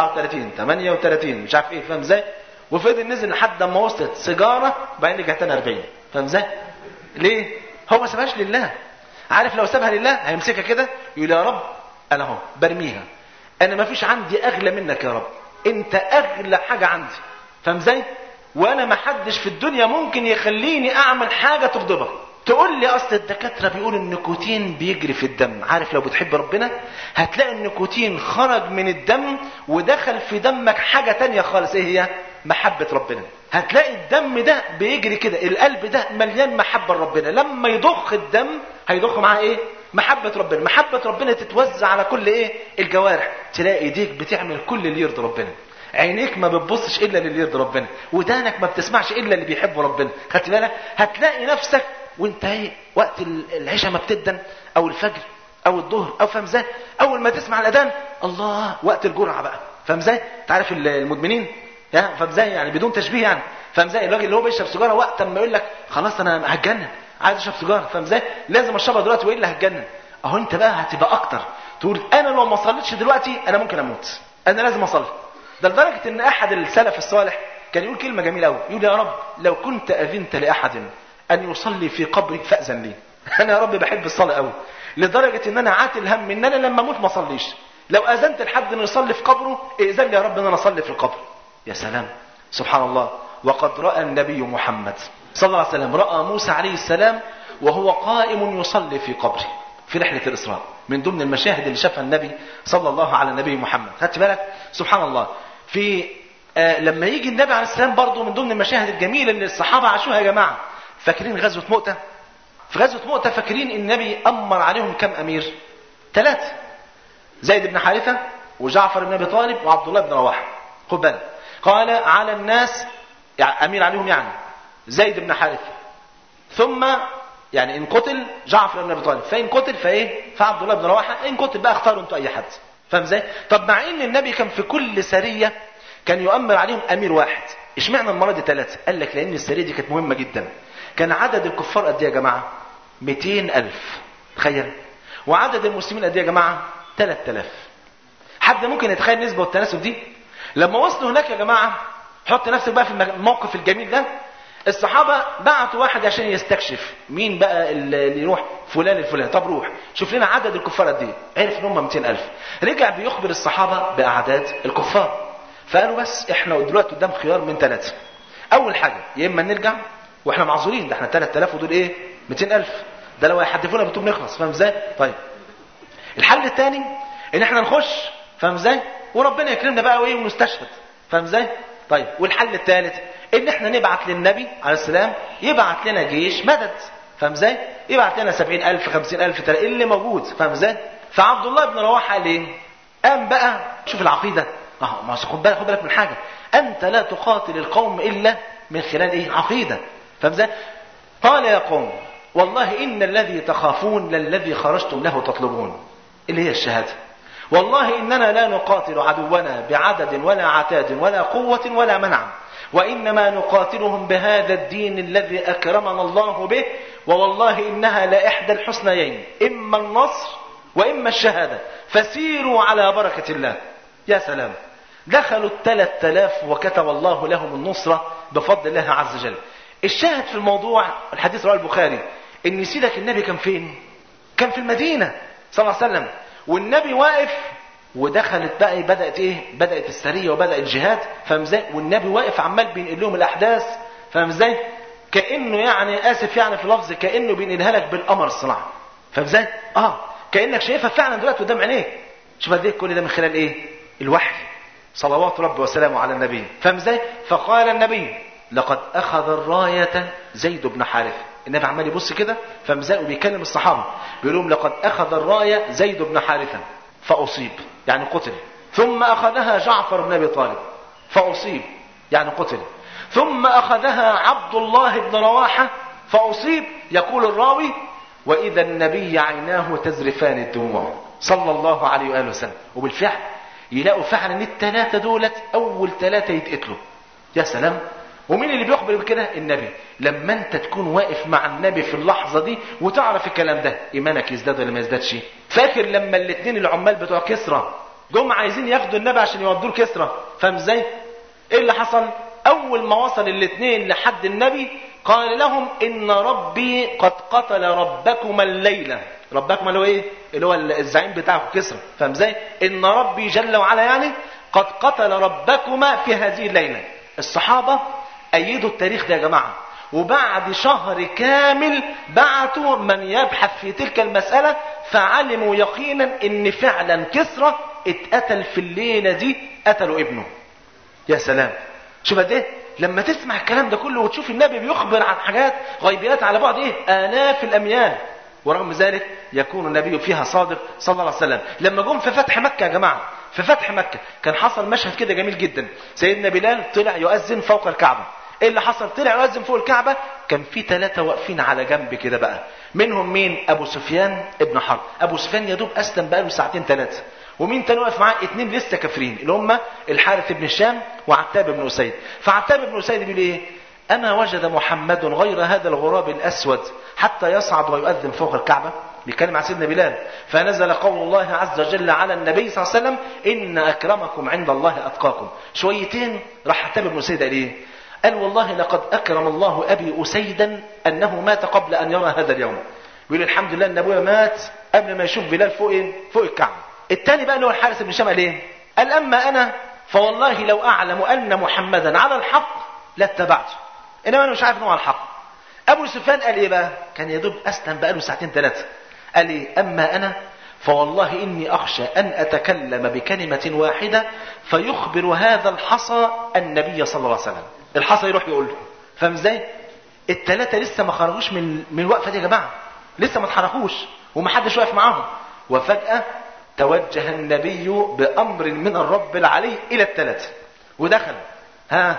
39 38 مش عارف إيه فاهم ازاي؟ وفضل نزل لحد ما وصلت سيجارة بعدين رجعت تاني 40 فاهم ازاي؟ ليه؟ هو ما سابهاش لله عارف لو سابها لله هيمسكها كده يقول يا رب انا اهو برميها انا ما فيش عندي اغلى منك يا رب انت اغلى حاجه عندي فاهم ازاي وانا ما حدش في الدنيا ممكن يخليني اعمل حاجه تغضبك تقول لي اصل الدكاتره بيقولوا النيكوتين بيجري في الدم عارف لو بتحب ربنا هتلاقي النيكوتين خرج من الدم ودخل في دمك حاجه تانية خالص ايه هي محبه ربنا هتلاقي الدم ده بيجري كده القلب ده مليان محبه لربنا لما يضخ الدم هيضخ معاه ايه محبة ربنا محبة ربنا تتوزع على كل ايه الجوارح تلاقي ايديك بتعمل كل اللي يرضي ربنا عينيك ما بتبصش الا للي يرضي ربنا ودانك ما بتسمعش الا اللي بيحب ربنا خدت بالك هتلاقي نفسك وانت ايه وقت العشاء ما بتدن او الفجر او الظهر او فاهم ازاي اول ما تسمع الاذان الله وقت الجرعه بقى فاهم ازاي انت عارف المدمنين يعني فاهم ازاي يعني بدون تشبيه يعني فاهم ازاي الراجل اللي هو بيشرب سيجاره وقت ما يقول لك خلاص انا هتجنن عايز اشرب سيجاره فاهم ازاي لازم اشربها دلوقتي والا هتجنن اهو انت بقى هتبقى اكتر تقول انا لو ما صليتش دلوقتي انا ممكن اموت انا لازم اصلي ده لدرجه ان احد السلف الصالح كان يقول كلمه جميله قوي يقول يا رب لو كنت اذنت لاحد ان يصلي في قبري فاذن لي انا يا رب بحب الصلاه قوي لدرجه ان انا عاتل هم ان انا لما اموت ما اصليش لو اذنت لحد انه يصلي في قبره ائذن لي يا رب ان انا اصلي في القبر يا سلام سبحان الله وقد راى النبي محمد صلى الله عليه وسلم راى موسى عليه السلام وهو قائم يصلي في قبره في رحلة الإسراء من ضمن المشاهد اللي شافها النبي صلى الله على النبي محمد خدت بالك سبحان الله في آه لما يجي النبي عليه السلام برضه من ضمن المشاهد الجميلة اللي الصحابة عاشوها يا جماعة فاكرين غزوة مؤتة في غزوة مؤتة فاكرين النبي أمر عليهم كم أمير ثلاثة زيد بن حارثة وجعفر بن أبي طالب وعبد الله بن رواحة خد بالك قال على الناس يعني أمير عليهم يعني زيد بن حارثة ثم يعني ان قتل جعفر بن ابي طالب فان قتل فايه فعبد الله بن رواحه ان قتل بقى اختاروا انتوا اي حد فاهم ازاي طب مع ان النبي كان في كل سريه كان يؤمر عليهم امير واحد اشمعنى المره دي ثلاثه قال لك لان السريه دي كانت مهمه جدا كان عدد الكفار قد ايه يا جماعه 200 الف تخيل وعدد المسلمين قد ايه يا جماعه 3000 حد ممكن يتخيل النسبه والتناسب دي لما وصلوا هناك يا جماعه حط نفسك بقى في الموقف الجميل ده الصحابة بعتوا واحد عشان يستكشف مين بقى اللي يروح فلان الفلاني طب روح شوف لنا عدد الكفار قد ايه عرف ان هم 200 ألف رجع بيخبر الصحابة بأعداد الكفار فقالوا بس احنا دلوقتي قدام خيار من ثلاثة أول حاجة يا إما نرجع واحنا معذورين ده احنا 3000 ودول ايه 200 ألف ده لو هيحدفونا بتوب نخلص فاهم ازاي طيب الحل الثاني ان احنا نخش فاهم ازاي وربنا يكرمنا بقى وايه ونستشهد فاهم ازاي طيب والحل الثالث ان احنا نبعت للنبي عليه السلام يبعت لنا جيش مدد فاهم ازاي يبعت لنا سبعين الف خمسين الف اللي موجود فاهم ازاي فعبد الله بن رواحه قال ايه قام بقى شوف العقيده اه ما خد بالك خد بالك من حاجه انت لا تقاتل القوم الا من خلال ايه عقيده فاهم ازاي قال يا قوم والله ان الذي تخافون للذي خرجتم له تطلبون اللي هي الشهاده والله اننا لا نقاتل عدونا بعدد ولا عتاد ولا قوه ولا منع وإنما نقاتلهم بهذا الدين الذي أكرمنا الله به ووالله إنها لإحدى الحسنيين إما النصر وإما الشهادة فسيروا على بركة الله يا سلام دخلوا الثلاث آلاف وكتب الله لهم النصرة بفضل الله عز وجل الشاهد في الموضوع الحديث رواه البخاري ان سيدك النبي كان فين كان في المدينة صلى الله عليه وسلم والنبي واقف ودخلت بقى بدات ايه بدات السريه وبدا الجهاد فاهم ازاي والنبي واقف عمال بينقل لهم الاحداث فاهم ازاي كانه يعني اسف يعني في لفظ كانه بينقلها لك بالقمر الصناعي فاهم ازاي اه كانك شايفها فعلا دلوقتي قدام عينيك شوف قد ايه كل ده من خلال ايه الوحي صلوات ربي وسلامه على النبي فاهم ازاي فقال النبي لقد اخذ الرايه زيد بن حارثه النبي عمال يبص كده فاهم ازاي وبيكلم الصحابه بيقول لهم لقد اخذ الرايه زيد بن حارثه فأصيب يعني قتل ثم أخذها جعفر بن أبي طالب فأصيب يعني قتل ثم أخذها عبد الله بن رواحة فأصيب يقول الراوي وإذا النبي عيناه تزرفان الدموع صلى الله عليه وآله وسلم وبالفعل يلاقوا فعلا الثلاثة دولت أول ثلاثة يتقتلوا يا سلام ومين اللي بيخبر بكده النبي لما انت تكون واقف مع النبي في اللحظة دي وتعرف الكلام ده ايمانك يزداد ولا ما يزدادش فاكر لما الاثنين العمال بتوع كسرى جم عايزين ياخدوا النبي عشان يودوه كسرى فاهم ازاي ايه اللي حصل اول ما وصل الاثنين لحد النبي قال لهم ان ربي قد قتل ربكما الليله ربكما اللي هو ايه اللي هو الزعيم بتاعكم كسرى فاهم ازاي ان ربي جل وعلا يعني قد قتل ربكما في هذه الليله الصحابه أيدوا التاريخ ده يا جماعة وبعد شهر كامل بعتوا من يبحث في تلك المسألة فعلموا يقينا ان فعلا كسرى اتقتل في الليلة دي قتلوا ابنه يا سلام شوف قد ايه لما تسمع الكلام ده كله وتشوف النبي بيخبر عن حاجات غيبيات على بعد ايه آلاف الأميال ورغم ذلك يكون النبي فيها صادق صلى الله عليه وسلم لما جم في فتح مكة يا جماعة في فتح مكة كان حصل مشهد كده جميل جدا سيدنا بلال طلع يؤذن فوق الكعبة ايه اللي حصل طلع يؤذن فوق الكعبة كان في ثلاثة واقفين على جنب كده بقى منهم مين ابو سفيان ابن حرب ابو سفيان يا دوب اسلم بقى له ساعتين ثلاثة ومين تاني واقف معاه اتنين لسه كافرين اللي هم الحارث بن هشام وعتاب بن اسيد فعتاب بن اسيد بيقول ايه اما وجد محمد غير هذا الغراب الاسود حتى يصعد ويؤذن فوق الكعبة بيتكلم عن سيدنا بلال فنزل قول الله عز وجل على النبي صلى الله عليه وسلم ان اكرمكم عند الله اتقاكم شويتين راح عتاب بن اسيد قال ايه قال والله لقد أكرم الله أبي أسيدا أنه مات قبل أن يرى هذا اليوم بيقول الحمد لله أن أبويا مات قبل ما يشوف بلال فوق إيه؟ فوق الكعبة الثاني بقى اللي هو الحارث بن هشام قال إيه؟ قال أما أنا فوالله لو أعلم أن محمدا على الحق لاتبعته إنما أنا مش عارف إن هو على الحق أبو سفيان قال إيه بقى؟ كان يدوب أسلم بقى له ساعتين ثلاثة قال ايه اما انا فوالله اني اخشى ان اتكلم بكلمه واحده فيخبر هذا الحصى النبي صلى الله عليه وسلم الحصى يروح يقول له فاهم ازاي الثلاثه لسه ما خرجوش من من الوقفه دي يا جماعه لسه ما اتحركوش ومحدش واقف معاهم وفجاه توجه النبي بامر من الرب العلي الى الثلاثه ودخل ها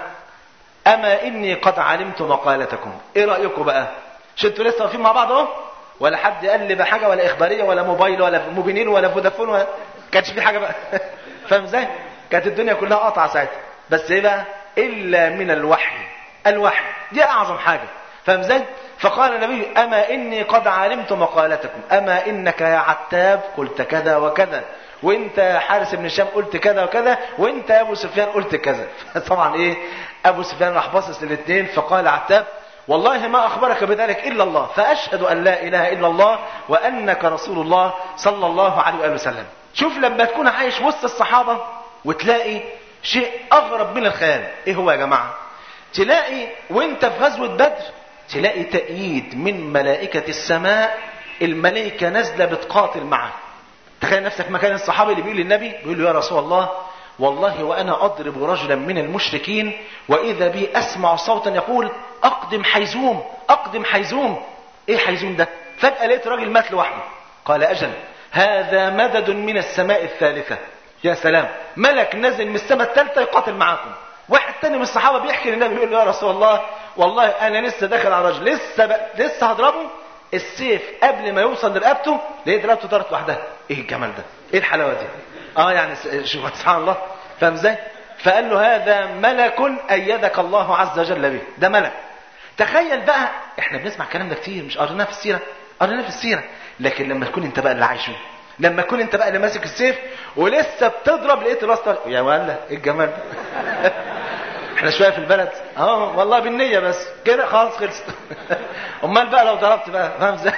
اما اني قد علمت مقالتكم ايه رايكم بقى مش انتوا لسه واقفين مع بعض اهو ولا حد قال لي بحاجه ولا اخباريه ولا موبايل ولا موبينيل ولا فودافون ولا كانش في حاجه بقى فاهم ازاي كانت الدنيا كلها قطعه ساعتها بس ايه بقى الا من الوحي الوحي دي اعظم حاجه فاهم ازاي فقال النبي اما اني قد علمت مقالتكم اما انك يا عتاب قلت كذا وكذا وانت يا حارس بن هشام قلت كذا وكذا وانت يا ابو سفيان قلت كذا طبعا ايه ابو سفيان راح باصص للاثنين فقال عتاب والله ما اخبرك بذلك الا الله فاشهد ان لا اله الا الله وانك رسول الله صلى الله عليه واله وسلم شوف لما تكون عايش وسط الصحابه وتلاقي شيء اغرب من الخيال ايه هو يا جماعه تلاقي وانت في غزوه بدر تلاقي تأييد من ملائكة السماء الملائكة نازلة بتقاتل معك تخيل نفسك مكان الصحابي اللي بيقول للنبي بيقول له يا رسول الله والله وأنا أضرب رجلا من المشركين وإذا بي أسمع صوتا يقول أقدم حيزوم أقدم حيزوم إيه حيزوم ده فجأة لقيت راجل مات لوحده قال أجل هذا مدد من السماء الثالثة يا سلام ملك نزل من السماء الثالثة يقاتل معاكم واحد تاني من الصحابة بيحكي للنبي بيقول له يا رسول الله والله انا لسه داخل على رجل لسه ب... لسه هضربه السيف قبل ما يوصل لرقبته لقيت رقبته طارت لوحدها ايه الجمال ده ايه الحلاوه دي اه يعني شوف سبحان الله فاهم ازاي فقال له هذا ملك ايدك الله عز وجل به ده ملك تخيل بقى احنا بنسمع الكلام ده كتير مش قريناه في السيره قريناه في السيره لكن لما تكون انت بقى اللي عايشه لما تكون انت بقى اللي ماسك السيف ولسه بتضرب لقيت راس طارق يا ولا ايه الجمال ده احنا شويه في البلد اه والله بالنيه بس كده خلاص خلصت امال بقى لو ضربت بقى فاهم ازاي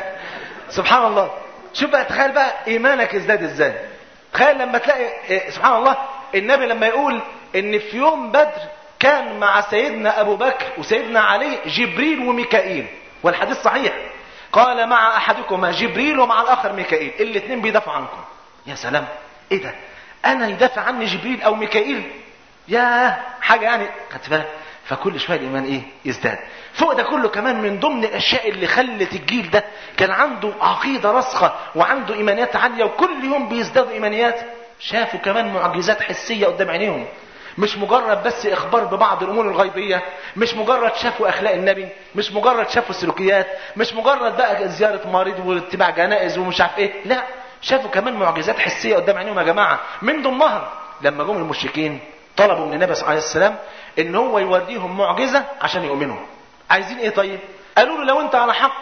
سبحان الله شوف بقى تخيل بقى ايمانك ازداد ازاي تخيل لما تلاقي إيه سبحان الله النبي لما يقول ان في يوم بدر كان مع سيدنا ابو بكر وسيدنا علي جبريل وميكائيل والحديث صحيح قال مع احدكما جبريل ومع الاخر ميكائيل الاثنين بيدافعوا عنكم يا سلام ايه ده انا يدافع عني جبريل او ميكائيل يا حاجة يعني خدت بالك فكل شوية الإيمان إيه يزداد فوق ده كله كمان من ضمن الأشياء اللي خلت الجيل ده كان عنده عقيدة راسخة وعنده إيمانيات عالية وكل يوم بيزدادوا إيمانيات شافوا كمان معجزات حسية قدام عينيهم مش مجرد بس إخبار ببعض الأمور الغيبية مش مجرد شافوا أخلاق النبي مش مجرد شافوا سلوكيات مش مجرد بقى زيارة مريض واتباع جنائز ومش عارف إيه لا شافوا كمان معجزات حسية قدام عينيهم يا جماعة من ضمنها لما جم المشركين طلبوا من النبي صلى الله عليه وسلم ان هو يوريهم معجزة عشان يؤمنوا عايزين ايه طيب قالوا له لو انت على حق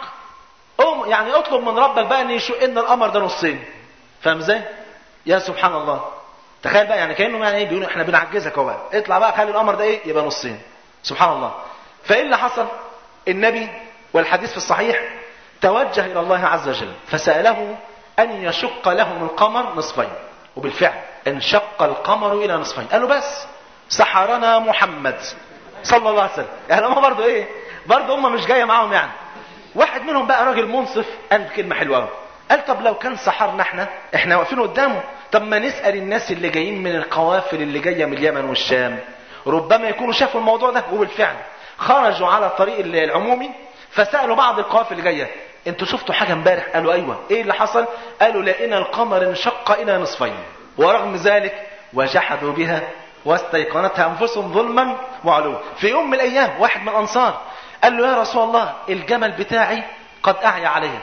قوم يعني اطلب من ربك بقى ان يشق ان القمر ده نصين فاهم ازاي يا سبحان الله تخيل بقى يعني كانه يعني ايه بيقولوا احنا بنعجزك اهو بقى اطلع بقى خلي القمر ده ايه يبقى نصين سبحان الله فايه اللي حصل النبي والحديث في الصحيح توجه الى الله عز وجل فساله ان يشق لهم القمر نصفين وبالفعل انشق القمر الى نصفين قالوا بس سحرنا محمد صلى الله عليه وسلم يعني هم برضه ايه برضه هم مش جايه معاهم يعني واحد منهم بقى راجل منصف قال كلمه حلوه قوي قال طب لو كان سحرنا احنا احنا واقفين قدامه طب ما نسال الناس اللي جايين من القوافل اللي جايه من اليمن والشام ربما يكونوا شافوا الموضوع ده وبالفعل خرجوا على الطريق العمومي فسالوا بعض القوافل اللي جايه انتوا شفتوا حاجه امبارح قالوا ايوه ايه اللي حصل قالوا لقينا القمر انشق الى نصفين ورغم ذلك وجحدوا بها واستيقنتها انفسهم ظلما وعلوا في يوم من الايام واحد من الانصار قال له يا رسول الله الجمل بتاعي قد اعيا عليا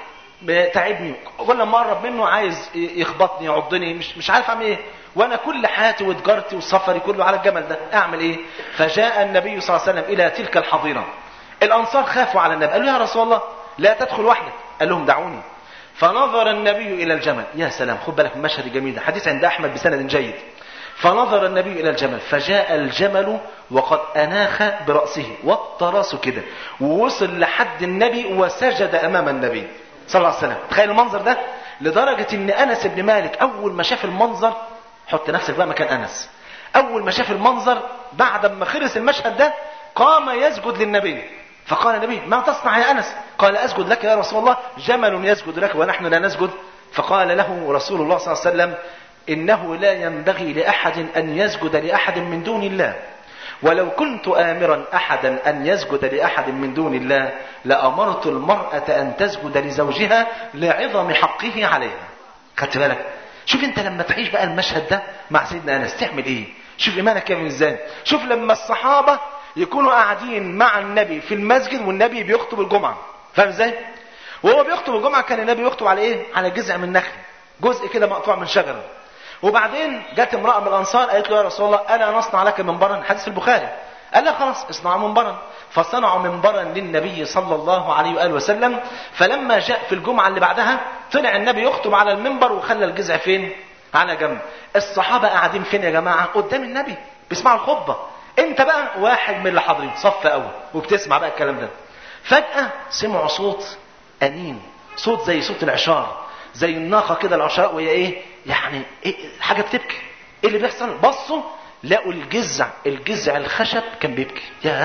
تعبني كل ما اقرب منه عايز يخبطني يعضني مش مش عارف اعمل ايه وانا كل حياتي وتجارتي وسفري كله على الجمل ده اعمل ايه فجاء النبي صلى الله عليه وسلم الى تلك الحظيره الانصار خافوا على النبي قالوا يا رسول الله لا تدخل وحدك قال لهم دعوني فنظر النبي الى الجمل يا سلام خد بالك من المشهد الجميل ده حديث عند احمد بسند جيد فنظر النبي الى الجمل فجاء الجمل وقد اناخ براسه وطراسه كده ووصل لحد النبي وسجد امام النبي صلى الله عليه وسلم تخيل المنظر ده لدرجه ان انس بن مالك اول ما شاف المنظر حط نفسك بقى مكان انس اول ما شاف المنظر بعد ما خلص المشهد ده قام يسجد للنبي فقال النبي ما تصنع يا انس قال اسجد لك يا رسول الله جمل يسجد لك ونحن لا نسجد فقال له رسول الله صلى الله عليه وسلم انه لا ينبغي لاحد ان يسجد لاحد من دون الله ولو كنت آمرا أحدا أن يسجد لأحد من دون الله لأمرت المرأة أن تسجد لزوجها لعظم حقه عليها خدت بالك شوف انت لما تعيش بقى المشهد ده مع سيدنا انس تعمل ايه شوف ايمانك كامل ازاي شوف لما الصحابه يكونوا قاعدين مع النبي في المسجد والنبي بيخطب الجمعه فاهم ازاي وهو بيخطب الجمعه كان النبي يخطب على ايه على جذع من نخل جزء كده مقطوع من شجره وبعدين جت امراه من الانصار قالت له يا رسول الله انا نصنع لك منبرا حديث في البخاري قال لها خلاص اصنعوا منبرا فصنعوا منبرا للنبي صلى الله عليه واله وسلم فلما جاء في الجمعه اللي بعدها طلع النبي يخطب على المنبر وخلى الجذع فين على جنب الصحابه قاعدين فين يا جماعه قدام النبي بيسمعوا الخطبه انت بقى واحد من اللي حاضرين صف اول وبتسمع بقى الكلام ده فجاه سمعوا صوت انين صوت زي صوت العشار زي الناقه كده العشراء وهي ايه يعني إيه حاجه بتبكي ايه اللي بيحصل بصوا لقوا الجذع الجذع الخشب كان بيبكي يا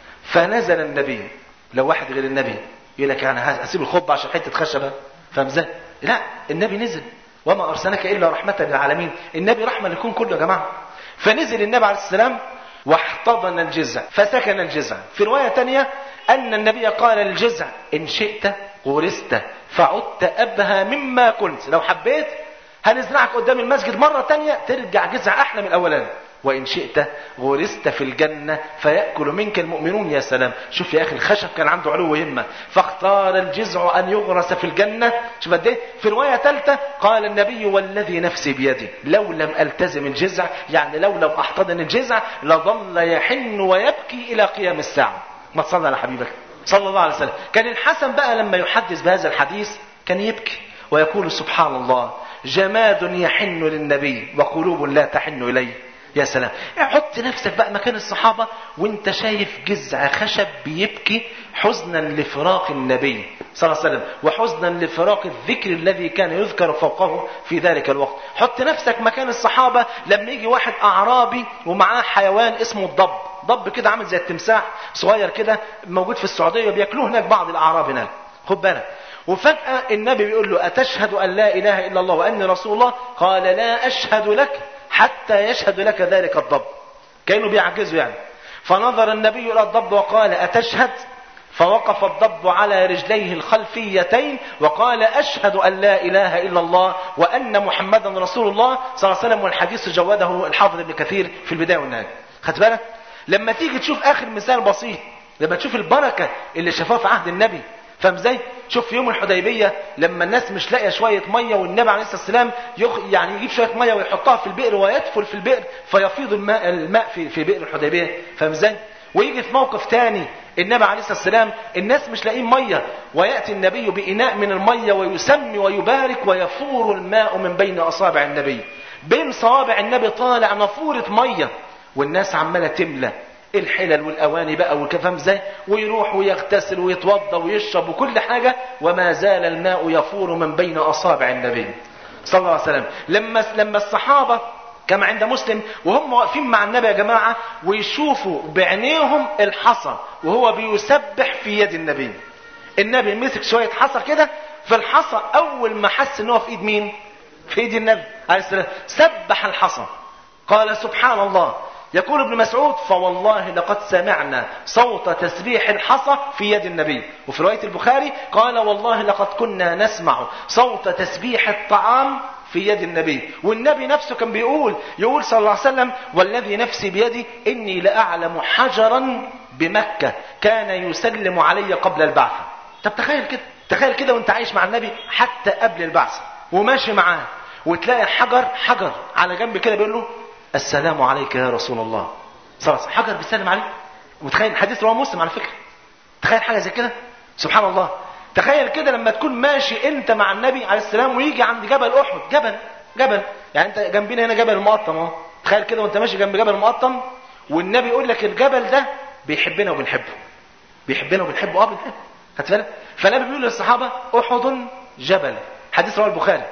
فنزل النبي لو واحد غير النبي يقول لك يعني هسيب الخطبه عشان حته خشبه فاهم ازاي لا النبي نزل وما ارسلناك الا رحمه للعالمين النبي رحمه للكون كله يا جماعه فنزل النبي عليه السلام واحتضن الجذع فسكن الجذع في روايه تانية ان النبي قال للجذع ان شئت غرست فعدت ابهى مما كنت لو حبيت هنزرعك قدام المسجد مرة تانية ترجع جذع أحلى من الأولاني وإن شئت غرست في الجنة فيأكل منك المؤمنون يا سلام شوف يا أخي الخشب كان عنده علو همة فاختار الجذع أن يغرس في الجنة شوف قد إيه في رواية ثالثة قال النبي والذي نفسي بيده لو لم ألتزم الجذع يعني لو لم أحتضن الجذع لظل يحن ويبكي إلى قيام الساعة ما تصلى على حبيبك صلى الله عليه وسلم كان الحسن بقى لما يحدث بهذا الحديث كان يبكي ويقول سبحان الله جماد يحن للنبي وقلوب لا تحن إليه يا سلام حط نفسك بقى مكان الصحابة وانت شايف جذع خشب بيبكي حزنا لفراق النبي صلى الله عليه وسلم وحزنا لفراق الذكر الذي كان يذكر فوقه في ذلك الوقت حط نفسك مكان الصحابة لما يجي واحد أعرابي ومعاه حيوان اسمه الضب ضب كده عامل زي التمساح صغير كده موجود في السعودية بياكلوه هناك بعض الأعراب هناك خد بالك وفجأة النبي بيقول له أتشهد أن لا إله إلا الله وأني رسول الله قال لا أشهد لك حتى يشهد لك ذلك الضب كانوا بيعجزوا يعني فنظر النبي إلى الضب وقال أتشهد فوقف الضب على رجليه الخلفيتين وقال أشهد أن لا إله إلا الله وأن محمدا رسول الله صلى الله عليه وسلم والحديث جوده الحافظ ابن كثير في البداية والنهاية خدت بالك لما تيجي تشوف آخر مثال بسيط لما تشوف البركة اللي شافوها في عهد النبي فاهم ازاي؟ شوف في يوم الحديبيه لما الناس مش لاقيه شويه ميه والنبي عليه الصلاه والسلام يخ... يعني يجيب شويه ميه ويحطها في البئر ويدفل في البئر فيفيض الماء الماء في في بئر الحديبيه فاهم ازاي؟ ويجي في موقف تاني النبي عليه الصلاه والسلام الناس مش لاقيين ميه وياتي النبي باناء من الميه ويسمي ويبارك ويفور الماء من بين اصابع النبي بين صوابع النبي طالع نافوره ميه والناس عماله تملى الحلل والاواني بقى والكفام ازاي ويروح ويغتسل ويتوضا ويشرب وكل حاجه وما زال الماء يفور من بين اصابع النبي صلى الله عليه وسلم لما لما الصحابه كما عند مسلم وهم واقفين مع النبي يا جماعه ويشوفوا بعينيهم الحصى وهو بيسبح في يد النبي النبي مسك شويه حصى كده في الحصى اول ما حس ان هو في ايد مين في ايد النبي عليه السلام سبح الحصى قال سبحان الله يقول ابن مسعود فوالله لقد سمعنا صوت تسبيح الحصى في يد النبي وفي رواية البخاري قال والله لقد كنا نسمع صوت تسبيح الطعام في يد النبي والنبي نفسه كان بيقول يقول صلى الله عليه وسلم والذي نفسي بيدي إني لأعلم حجرا بمكة كان يسلم علي قبل البعثة طب تخيل كده تخيل كده وانت عايش مع النبي حتى قبل البعثة وماشي معاه وتلاقي حجر حجر على جنب كده بيقول له السلام عليك يا رسول الله صلى الله عليه وسلم حجر بيسلم عليه متخيل الحديث رواه مسلم على فكره تخيل حاجه زي كده سبحان الله تخيل كده لما تكون ماشي انت مع النبي عليه السلام ويجي عند جبل احد جبل جبل يعني انت جنبنا هنا جبل المقطم اهو تخيل كده وانت ماشي جنب جبل المقطم والنبي يقول لك الجبل ده بيحبنا وبنحبه بيحبنا وبنحبه اه بنحبه خدت بالك فالنبي بيقول للصحابه احد جبل حديث رواه البخاري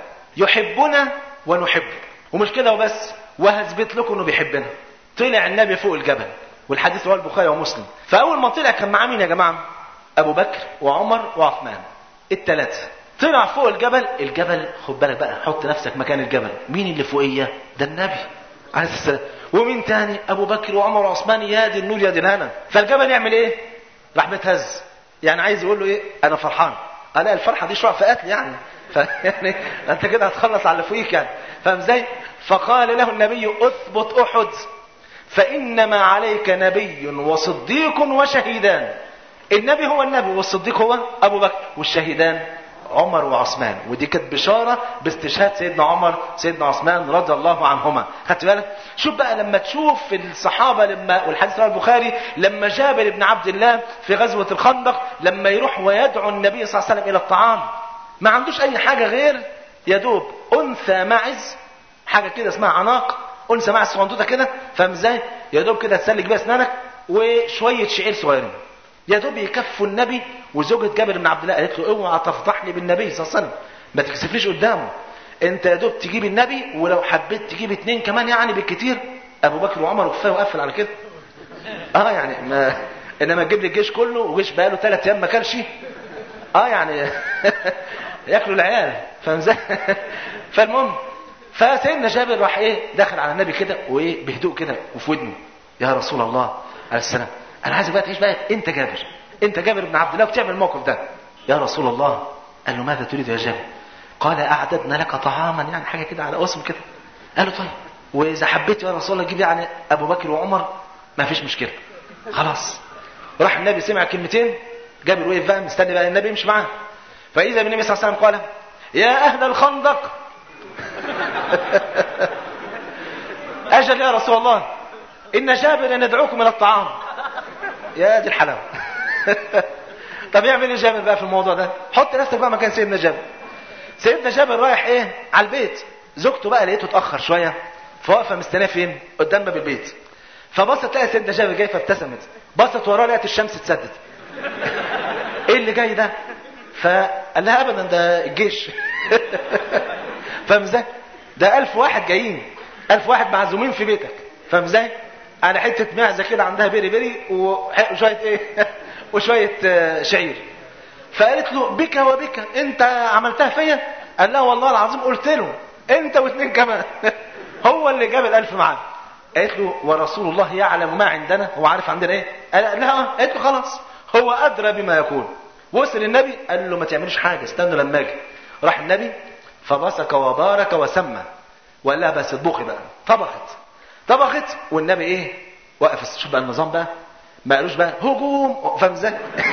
يحبنا ونحبه ومش كده وبس وهثبت لكم انه بيحبنا طلع النبي فوق الجبل والحديث رواه البخاري ومسلم فاول ما طلع كان معاه مين يا جماعه ابو بكر وعمر وعثمان الثلاثه طلع فوق الجبل الجبل خد بالك بقى حط نفسك مكان الجبل مين اللي فوقيه ده النبي عليه السلام ومين تاني ابو بكر وعمر وعثمان يا دي النور يا دي الهنا فالجبل يعمل ايه راح متهز يعني عايز يقول له ايه انا فرحان انا الفرحه دي شويه في قتل يعني فيعني انت كده هتخلص على اللي فوقيك يعني فاهم ازاي فقال له النبي اثبت احد فانما عليك نبي وصديق وشهيدان النبي هو النبي والصديق هو ابو بكر والشهيدان عمر وعثمان ودي كانت بشاره باستشهاد سيدنا عمر سيدنا عثمان رضي الله عنهما خدت بالك شوف بقى لما تشوف الصحابه لما والحديث رواه البخاري لما جابر بن عبد الله في غزوه الخندق لما يروح ويدعو النبي صلى الله عليه وسلم الى الطعام ما عندوش اي حاجه غير يا دوب انثى معز حاجه كده اسمها عناق انثى معز صغنطوطه كده فاهم ازاي يا دوب كده تسلك بيها اسنانك وشويه شعير صغيرين يا دوب يكفوا النبي وزوجة جابر بن عبد الله قالت له اوعى تفضحني بالنبي صلى الله عليه وسلم ما تكسفنيش قدامه انت يا دوب تجيب النبي ولو حبيت تجيب اتنين كمان يعني بالكتير ابو بكر وعمر وكفايه وقفل على كده اه يعني ما انما تجيب لي الجيش كله وجيش بقاله ثلاث ايام ما كلش اه يعني ياكلوا العيال فاهم ازاي فالمهم فسيدنا جابر راح ايه دخل على النبي كده وايه بهدوء كده وفي ودنه يا رسول الله عليه السلام انا عايزك بقى تعيش بقى انت جابر انت جابر بن عبد الله وتعمل الموقف ده يا رسول الله قال له ماذا تريد يا جابر قال اعددنا لك طعاما يعني حاجه كده على اسم كده قال له طيب واذا حبيت يا رسول الله جيب يعني ابو بكر وعمر ما فيش مشكله خلاص راح النبي سمع كلمتين جابر وقف بقى مستني بقى النبي يمشي معاه فاذا بالنبي صلى الله عليه وسلم قال يا اهل الخندق اجل يا رسول الله ان جابر يدعوكم الى الطعام يا دي الحلاوه طب يعمل ايه جابر بقى في الموضوع ده حط نفسك بقى مكان سيدنا جابر سيدنا جابر رايح ايه على البيت زوجته بقى لقيته اتاخر شويه فواقفه مستناه فين قدام باب البيت فبصت تلاقي سيدنا جابر جاي فابتسمت بصت وراه لقت الشمس اتسدت ايه اللي جاي ده فقال لها ابدا ده الجيش فاهم ازاي ده ألف واحد جايين ألف واحد معزومين في بيتك فاهم ازاي على حته معزه كده عندها بيري بيري وشويه ايه وشويه شعير فقالت له بك وبك انت عملتها فيا قال لها والله العظيم قلت له انت واثنين كمان هو اللي جاب الالف معاه قالت له ورسول الله يعلم ما عندنا هو عارف عندنا ايه قال لها قالت له خلاص هو ادرى بما يكون وصل النبي قال له ما تعملش حاجه استنوا لما اجي راح النبي فبصك وبارك وسمى وقال لها بس اطبخي بقى طبخت طبخت والنبي ايه وقف شوف بقى النظام بقى ما قالوش بقى هجوم فاهم ازاي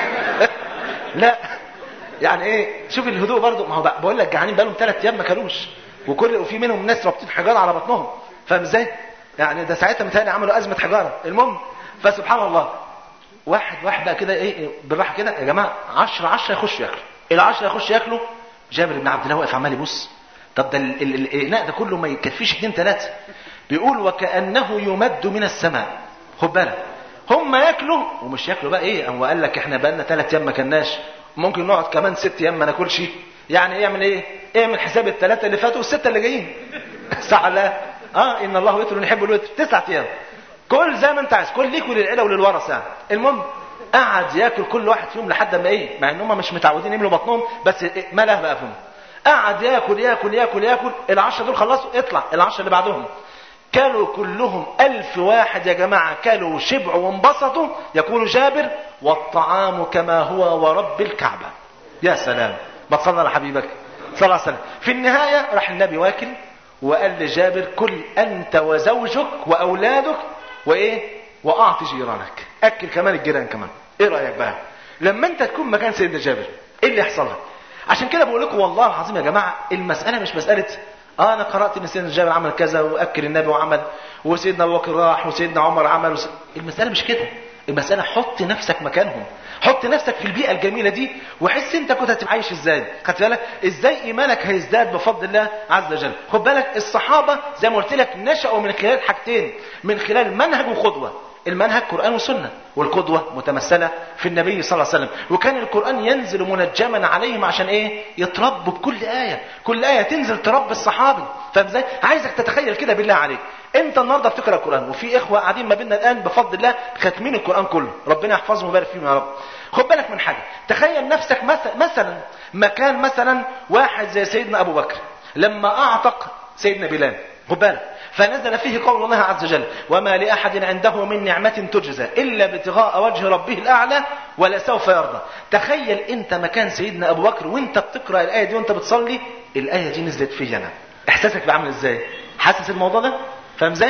لا يعني ايه شوف الهدوء برضو ما هو بقى بقول لك جعانين بقالهم ثلاث ايام ما كلوش وكل وفي منهم ناس رابطين حجاره على بطنهم فاهم ازاي يعني ده ساعتها متهيألي عملوا ازمه حجاره المهم فسبحان الله واحد واحد بقى كده ايه بالراحه كده يا جماعه 10 10 يخشوا ياكلوا العشرة يخش ياكلوا جابر بن عبد الله واقف عمال يبص طب ده ال- ال- الاناء ده كله ما يكفيش اتنين تلاته بيقول وكانه يمد من السماء خد بالك هم ياكلوا ومش ياكلوا بقى ايه هو قال لك احنا بقالنا ثلاث ايام ما كناش ممكن نقعد كمان ست ايام ما ناكلش يعني اعمل ايه اعمل حساب الثلاثه اللي فاتوا والسته اللي جايين صح ولا لا اه ان الله وتر يحب الوتر تسعة ايام كل زي ما انت عايز كل ليك وللعيله وللورثه يعني المهم قعد ياكل كل واحد فيهم لحد ما ايه مع ان هم مش متعودين يملوا بطنهم بس إيه ملاه بقى فيهم قعد ياكل ياكل ياكل ياكل العشرة دول خلصوا اطلع العشرة اللي بعدهم كانوا كلهم ألف واحد يا جماعة كانوا شبعوا وانبسطوا يقول جابر والطعام كما هو ورب الكعبة يا سلام ما تصلى على حبيبك صلى الله عليه وسلم في النهاية راح النبي واكل وقال لجابر كل أنت وزوجك وأولادك وإيه وأعط جيرانك أكل كمان الجيران كمان إيه رأيك بقى لما أنت تكون مكان سيدنا جابر إيه اللي يحصل لك عشان كده بقول لكم والله العظيم يا جماعة المسألة مش مسألة اه انا قرات ان سيدنا جابر عمل كذا واكل النبي وعمل وسيدنا ابو بكر راح وسيدنا عمر عمل وس... المساله مش كده المساله حط نفسك مكانهم حط نفسك في البيئه الجميله دي وحس انت كنت هتبقى عايش ازاي خدت بالك ازاي ايمانك هيزداد بفضل الله عز وجل خد بالك الصحابه زي ما قلت لك نشأوا من خلال حاجتين من خلال منهج وقدوه المنهج قرآن وسنة والقدوة متمثلة في النبي صلى الله عليه وسلم وكان القرآن ينزل منجما عليهم عشان ايه يتربوا بكل آية كل آية تنزل تربي الصحابي فاهم ازاي عايزك تتخيل كده بالله عليك انت النهارده بتقرا القرآن وفي اخوة قاعدين ما بيننا الآن بفضل الله ختمين القرآن كله ربنا يحفظهم ويبارك فيهم يا رب خد بالك من حاجه تخيل نفسك مثلا مثلا مكان مثلا واحد زي سيدنا ابو بكر لما اعتق سيدنا بلال خد بالك فنزل فيه قول الله عز وجل وما لأحد عنده من نعمة تجزى إلا ابتغاء وجه ربه الأعلى ولا سوف يرضى تخيل أنت مكان سيدنا أبو بكر وأنت بتقرأ الآية دي وأنت بتصلي الآية دي نزلت فيا أنا إحساسك بعمل إزاي حاسس الموضوع ده فاهم إزاي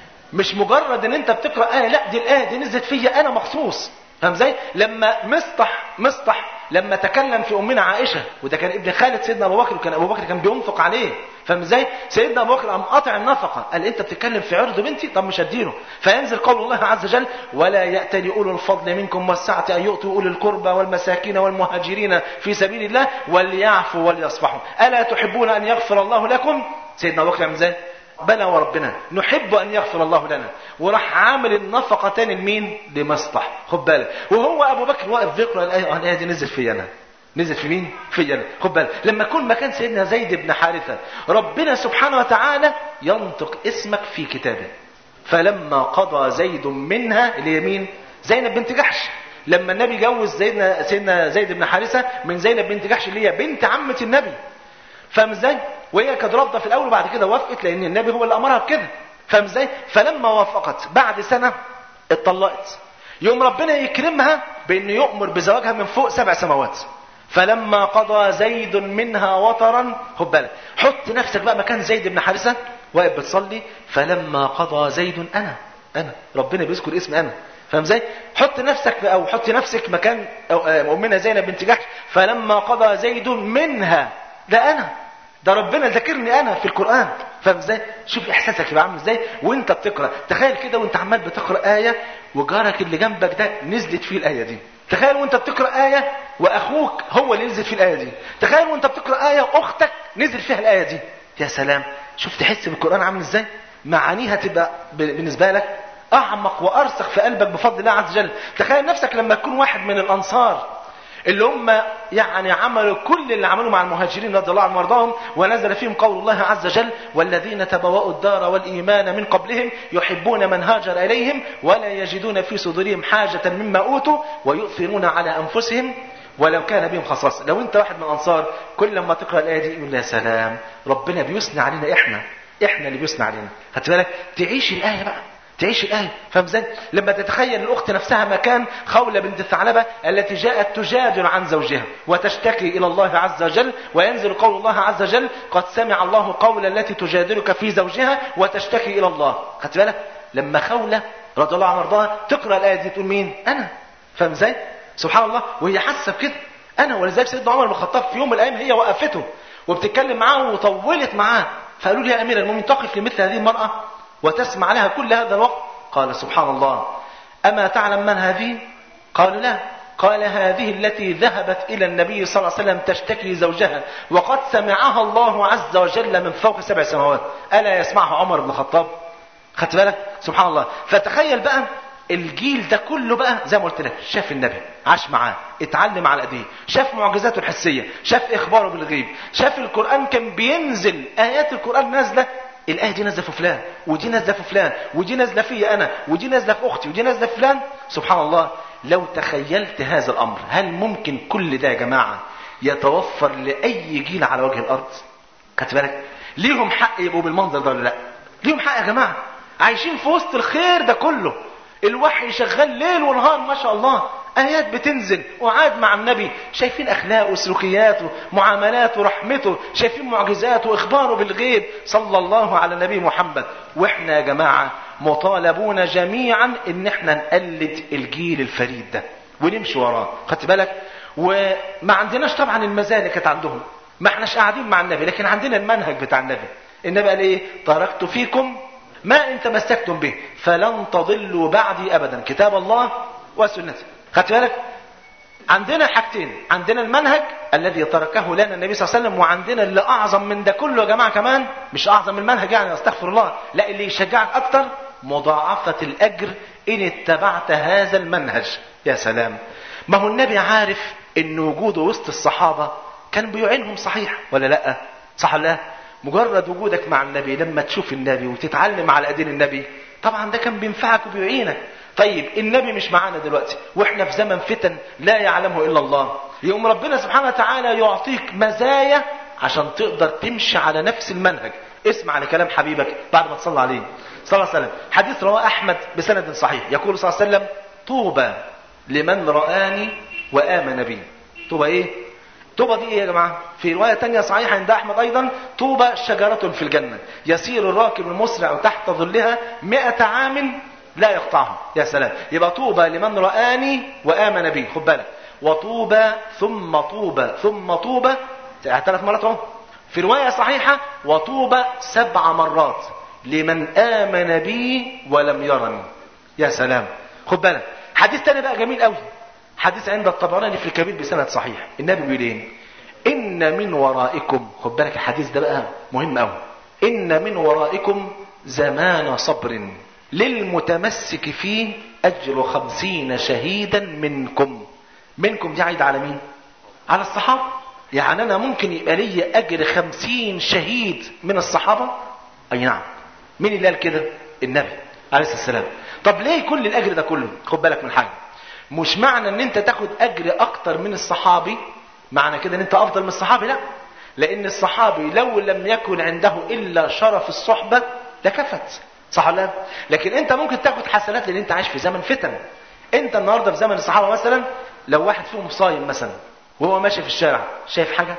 مش مجرد ان انت بتقرا ايه لا دي الايه دي نزلت فيا انا مخصوص فاهم ازاي لما مصطح مصطح لما تكلم في امنا عائشه وده كان ابن خالد سيدنا ابو بكر وكان ابو بكر كان بينفق عليه فاهم ازاي سيدنا ابو بكر قام قاطع النفقه قال انت بتتكلم في عرض بنتي طب مش هديله فينزل قول الله عز وجل ولا ياتل اولو الفضل منكم والسعه ان يؤتوا اولي القربى والمساكين والمهاجرين في سبيل الله وليعفوا وليصفحوا الا تحبون ان يغفر الله لكم سيدنا ابو بكر عامل ازاي بلى وربنا نحب ان يغفر الله لنا وراح عامل النفقه تاني لمين لمصطح خد بالك وهو ابو بكر واقف بيقرا الايه الايه دي نزل فيا انا نزل في مين في انا خد بالك لما يكون مكان سيدنا زيد بن حارثه ربنا سبحانه وتعالى ينطق اسمك في كتابه فلما قضى زيد منها اللي هي مين زينب بنت جحش لما النبي جوز سيدنا سيدنا زيد بن حارثه من زينب بنت جحش اللي هي بنت عمه النبي فاهم ازاي وهي كانت رافضه في الاول وبعد كده وافقت لان النبي هو اللي امرها بكده فاهم ازاي فلما وافقت بعد سنه اتطلقت يوم ربنا يكرمها بانه يؤمر بزواجها من فوق سبع سماوات فلما قضى زيد منها وطرا خد بالك حط نفسك بقى مكان زيد بن حارثه واقف بتصلي فلما قضى زيد انا انا ربنا بيذكر اسم انا فاهم ازاي؟ حط نفسك او حط نفسك مكان امنا زينب بنت جحش فلما قضى زيد منها ده انا ده ربنا ذاكرني انا في القران فاهم ازاي شوف احساسك يبقى عامل ازاي وانت بتقرا تخيل كده وانت عمال بتقرا ايه وجارك اللي جنبك ده نزلت فيه الايه دي تخيل وانت بتقرا ايه واخوك هو اللي نزل فيه الايه دي تخيل وانت بتقرا ايه واختك نزل فيها الايه دي يا سلام شوف تحس بالقران عامل ازاي معانيها تبقى بالنسبه لك اعمق وارسخ في قلبك بفضل الله عز وجل تخيل نفسك لما تكون واحد من الانصار اللي هم يعني عملوا كل اللي عملوه مع المهاجرين رضي الله عنهم وارضاهم ونزل فيهم قول الله عز وجل والذين تبوأوا الدار والإيمان من قبلهم يحبون من هاجر إليهم ولا يجدون في صدورهم حاجة مما أوتوا ويؤثرون على أنفسهم ولو كان بهم خصاصة لو انت واحد من الأنصار كل لما تقرأ الآية دي يقول يا سلام ربنا بيثني علينا احنا احنا اللي بيثني علينا خدت بالك تعيش الآية بقى تعيش الآية فاهم ازاي؟ لما تتخيل الأخت نفسها مكان خولة بنت الثعلبة التي جاءت تجادل عن زوجها وتشتكي إلى الله عز وجل وينزل قول الله عز وجل قد سمع الله قول التي تجادلك في زوجها وتشتكي إلى الله خدت بالك؟ لما خولة رضي الله عنها وارضاها تقرأ الآية دي تقول مين؟ أنا فاهم ازاي؟ سبحان الله وهي حاسة بكده أنا ولذلك سيدنا عمر بن الخطاب في يوم من الأيام هي وقفته وبتتكلم معاه وطولت معاه فقالوا لي يا أمير المؤمنين تقف لمثل هذه المرأة وتسمع لها كل هذا الوقت قال سبحان الله أما تعلم من هذه قالوا لا قال هذه التي ذهبت إلى النبي صلى الله عليه وسلم تشتكي زوجها وقد سمعها الله عز وجل من فوق سبع سماوات ألا يسمعها عمر بن الخطاب خدت بالك سبحان الله فتخيل بقى الجيل ده كله بقى زي ما قلت لك شاف النبي عاش معاه اتعلم على ايديه شاف معجزاته الحسيه شاف اخباره بالغيب شاف القران كان بينزل ايات القران نازله الآية دي نازلة في فلان ودي نازلة في فلان ودي نازلة في أنا ودي نازلة في أختي ودي نازلة في فلان سبحان الله لو تخيلت هذا الأمر هل ممكن كل ده يا جماعة يتوفر لأي جيل على وجه الأرض خدت بالك ليهم حق يبقوا بالمنظر ده ولا لا ليهم حق يا جماعة عايشين في وسط الخير ده كله الوحي شغال ليل ونهار ما شاء الله آيات بتنزل وعاد مع النبي شايفين أخلاقه وسلوكياته معاملاته ورحمته شايفين معجزاته وإخباره بالغيب صلى الله على النبي محمد وإحنا يا جماعة مطالبون جميعا إن إحنا نقلد الجيل الفريد ده ونمشي وراه خدت بالك وما عندناش طبعا المزايا اللي كانت عندهم ما احناش قاعدين مع النبي لكن عندنا المنهج بتاع النبي النبي قال ايه تركت فيكم ما ان تمسكتم به فلن تضلوا بعدي ابدا كتاب الله وسنتي خدت بالك عندنا حاجتين عندنا المنهج الذي تركه لنا النبي صلى الله عليه وسلم وعندنا اللي اعظم من ده كله يا جماعه كمان مش اعظم من المنهج يعني استغفر الله لا اللي يشجعك اكتر مضاعفه الاجر ان اتبعت هذا المنهج يا سلام ما هو النبي عارف ان وجوده وسط الصحابه كان بيعينهم صحيح ولا لا صح ولا لا مجرد وجودك مع النبي لما تشوف النبي وتتعلم على ايدين النبي طبعا ده كان بينفعك وبيعينك طيب النبي مش معانا دلوقتي واحنا في زمن فتن لا يعلمه الا الله يقوم ربنا سبحانه وتعالى يعطيك مزايا عشان تقدر تمشي على نفس المنهج اسمع لكلام حبيبك بعد ما تصلى عليه صلى الله عليه وسلم حديث رواه احمد بسند صحيح يقول صلى الله عليه وسلم طوبى لمن رآني وآمن بي طوبى ايه طوبى دي ايه يا جماعه في روايه تانية صحيحه عند احمد ايضا طوبى شجره في الجنه يسير الراكب المسرع تحت ظلها مئة عام لا يقطعها يا سلام يبقى طوبى لمن رآني وآمن بي خد بالك وطوبى ثم طوبى ثم طوبى ثلاث مرات اهو في رواية صحيحة وطوبى سبع مرات لمن آمن بي ولم يرني يا سلام خد بالك حديث تاني بقى جميل قوي حديث عند الطبراني في الكبير بسند صحيح النبي بيقول ايه ان من ورائكم خد بالك الحديث ده بقى مهم قوي ان من ورائكم زمان صبر للمتمسك فيه اجر خمسين شهيدا منكم منكم دي عايد على مين على الصحابة يعني انا ممكن يبقى لي اجر خمسين شهيد من الصحابة اي نعم مين اللي قال كده النبي عليه الصلاة والسلام طب ليه كل الاجر ده كله خد بالك من حاجة مش معنى ان انت تاخد اجر اكتر من الصحابي معنى كده ان انت افضل من الصحابي لا لان الصحابي لو لم يكن عنده الا شرف الصحبة لكفت صح ولا لا لكن انت ممكن تاخد حسنات لان انت عايش في زمن فتن انت النهارده في زمن الصحابه مثلا لو واحد فيهم صايم مثلا وهو ماشي في الشارع شايف حاجه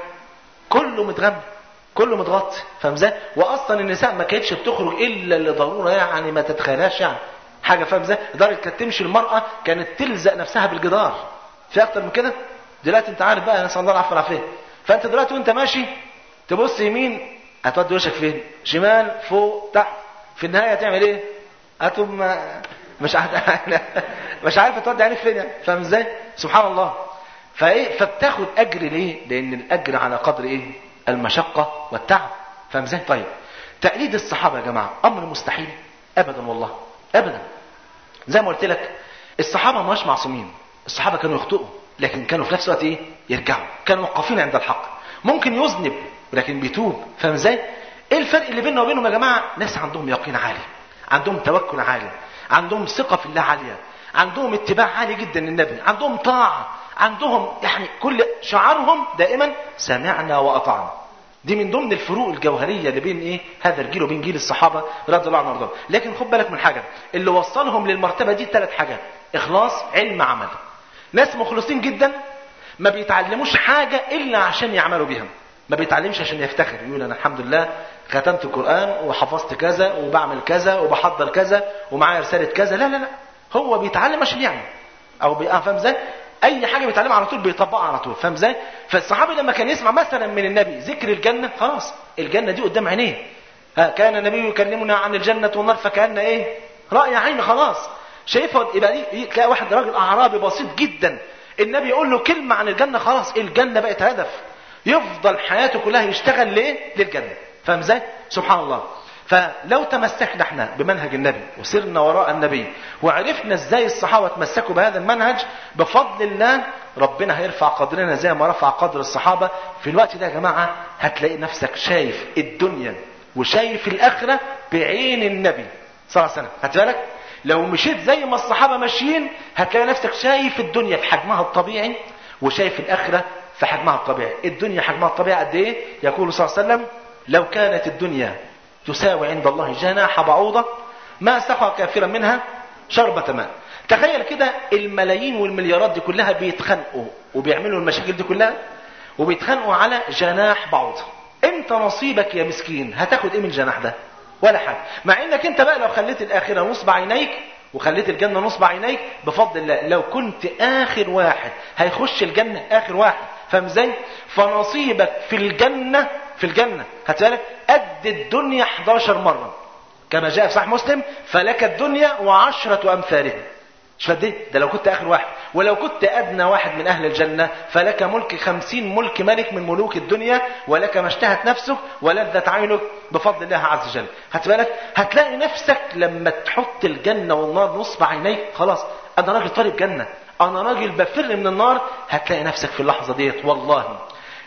كله متغم كله متغطي فاهم ازاي واصلا النساء ما كانتش بتخرج الا لضروره يعني ما تتخيلهاش يعني حاجه فاهم ازاي لدرجه كانت تمشي المراه كانت تلزق نفسها بالجدار في اكتر من كده دلوقتي انت عارف بقى نسال الله العفو والعافيه فانت دلوقتي وانت ماشي تبص يمين هتودي وشك فين شمال فوق تحت في النهايه تعمل ايه هتقوم مش عارف مش عارف تودي عينيك فين يعني فاهم ازاي سبحان الله فايه فبتاخد اجر ليه لان الاجر على قدر ايه المشقه والتعب فاهم ازاي طيب تقليد الصحابه يا جماعه امر مستحيل ابدا والله ابدا زي ما قلت لك الصحابه مش معصومين الصحابه كانوا يخطئوا لكن كانوا في نفس الوقت ايه يرجعوا كانوا موقفين عند الحق ممكن يذنب لكن بيتوب فاهم ازاي ايه الفرق اللي بيننا وبينهم يا جماعه ناس عندهم يقين عالي عندهم توكل عالي عندهم ثقه في الله عاليه عندهم اتباع عالي جدا للنبي عندهم طاعه عندهم يعني كل شعارهم دائما سمعنا واطعنا دي من ضمن الفروق الجوهريه اللي بين ايه هذا الجيل وبين جيل الصحابه رضي الله عنهم وارضاهم لكن خد بالك من حاجه اللي وصلهم للمرتبه دي ثلاث حاجات اخلاص علم عمل ناس مخلصين جدا ما بيتعلموش حاجه الا عشان يعملوا بيها ما بيتعلمش عشان يفتخر يقول انا الحمد لله ختمت القران وحفظت كذا وبعمل كذا وبحضر كذا ومعايا رساله كذا لا لا لا هو بيتعلم عشان يعمل او بي... فاهم ازاي اي حاجه بيتعلمها على طول بيطبقها على طول فاهم ازاي فالصحابي لما كان يسمع مثلا من النبي ذكر الجنه خلاص الجنه دي قدام عينيه ها كان النبي يكلمنا عن الجنه والنار فكان ايه راي عين خلاص شايفها يبقى دي تلاقي واحد راجل اعرابي بسيط جدا النبي يقول له كلمه عن الجنه خلاص الجنه بقت هدف يفضل حياته كلها يشتغل ليه للجنه فاهم ازاي سبحان الله فلو تمسكنا احنا بمنهج النبي وسرنا وراء النبي وعرفنا ازاي الصحابه تمسكوا بهذا المنهج بفضل الله ربنا هيرفع قدرنا زي ما رفع قدر الصحابه في الوقت ده يا جماعه هتلاقي نفسك شايف الدنيا وشايف الاخره بعين النبي صلى الله عليه وسلم هات بالك لو مشيت زي ما الصحابه ماشيين هتلاقي نفسك شايف الدنيا في حجمها الطبيعي وشايف الاخره في حجمها الطبيعي الدنيا حجمها الطبيعي قد ايه يقول صلى الله عليه وسلم لو كانت الدنيا تساوي عند الله جناح بعوضة ما سقى كافرا منها شربة ماء تخيل كده الملايين والمليارات دي كلها بيتخانقوا وبيعملوا المشاكل دي كلها وبيتخانقوا على جناح بعوضة انت نصيبك يا مسكين هتاخد ايه من الجناح ده ولا حاجة مع انك انت بقى لو خليت الاخرة نصب عينيك وخليت الجنة نصب عينيك بفضل الله لو كنت اخر واحد هيخش الجنة اخر واحد فاهم ازاي فنصيبك في الجنة في الجنة هتسألك قد الدنيا 11 مرة كما جاء في صحيح مسلم فلك الدنيا وعشرة أمثالها مش قد ايه ده لو كنت آخر واحد ولو كنت أدنى واحد من أهل الجنة فلك ملك خمسين ملك ملك من ملوك الدنيا ولك ما اشتهت نفسك ولذت عينك بفضل الله عز وجل هتبالك هتلاقي نفسك لما تحط الجنة والنار نصب عينيك خلاص أنا راجل طالب جنة أنا راجل بفر من النار هتلاقي نفسك في اللحظة ديت والله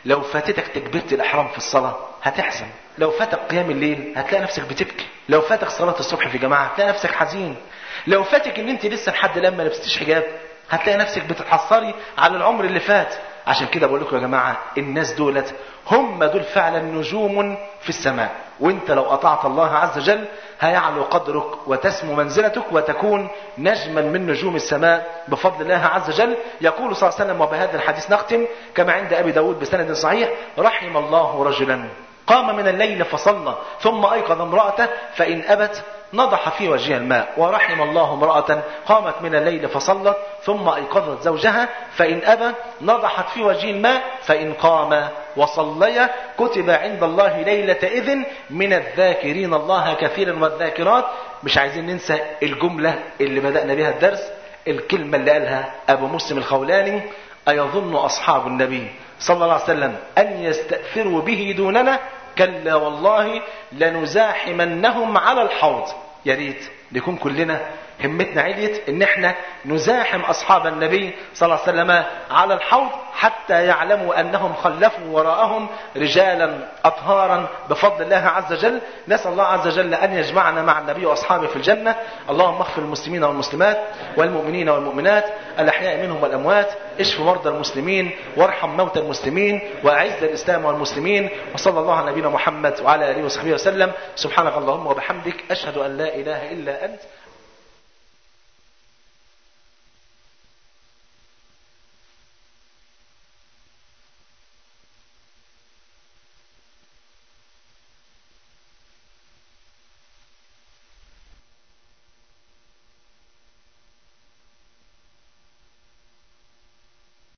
لو فاتتك تكبيرة الإحرام في الصلاة هتحزن لو فاتك قيام الليل هتلاقي نفسك بتبكي لو فاتك صلاة الصبح في جماعة هتلاقي نفسك حزين لو فاتك ان انت لسه لحد لما لبستيش حجاب هتلاقي نفسك بتتحسري على العمر اللي فات عشان كده بقول لكم يا جماعة الناس دولت هم دول فعلا نجوم في السماء وانت لو اطعت الله عز وجل هيعلو قدرك وتسمو منزلتك وتكون نجما من نجوم السماء بفضل الله عز وجل يقول صلى الله عليه وسلم وبهذا الحديث نختم كما عند ابي داود بسند صحيح رحم الله رجلا قام من الليل فصلى ثم ايقظ امرأته فان ابت نضح في وجهها الماء ورحم الله امرأة قامت من الليل فصلت ثم أيقظت زوجها فإن أبى نضحت في وجه الماء فإن قام وصليا كتب عند الله ليلة إذن من الذاكرين الله كثيرا والذاكرات مش عايزين ننسى الجملة اللي بدأنا بها الدرس الكلمة اللي قالها أبو مسلم الخولاني أيظن أصحاب النبي صلى الله عليه وسلم أن يستأثروا به دوننا كلا والله لنزاحمنهم على الحوض يا ريت نكون كلنا همتنا عليت ان احنا نزاحم اصحاب النبي صلى الله عليه وسلم على الحوض حتى يعلموا انهم خلفوا وراءهم رجالا اطهارا بفضل الله عز وجل نسال الله عز وجل ان يجمعنا مع النبي واصحابه في الجنه اللهم اغفر المسلمين والمسلمات والمؤمنين والمؤمنات الاحياء منهم والاموات اشف مرضى المسلمين وارحم موتى المسلمين واعز الاسلام والمسلمين وصلى الله على نبينا محمد وعلى اله وصحبه وسلم سبحانك اللهم وبحمدك اشهد ان لا اله الا انت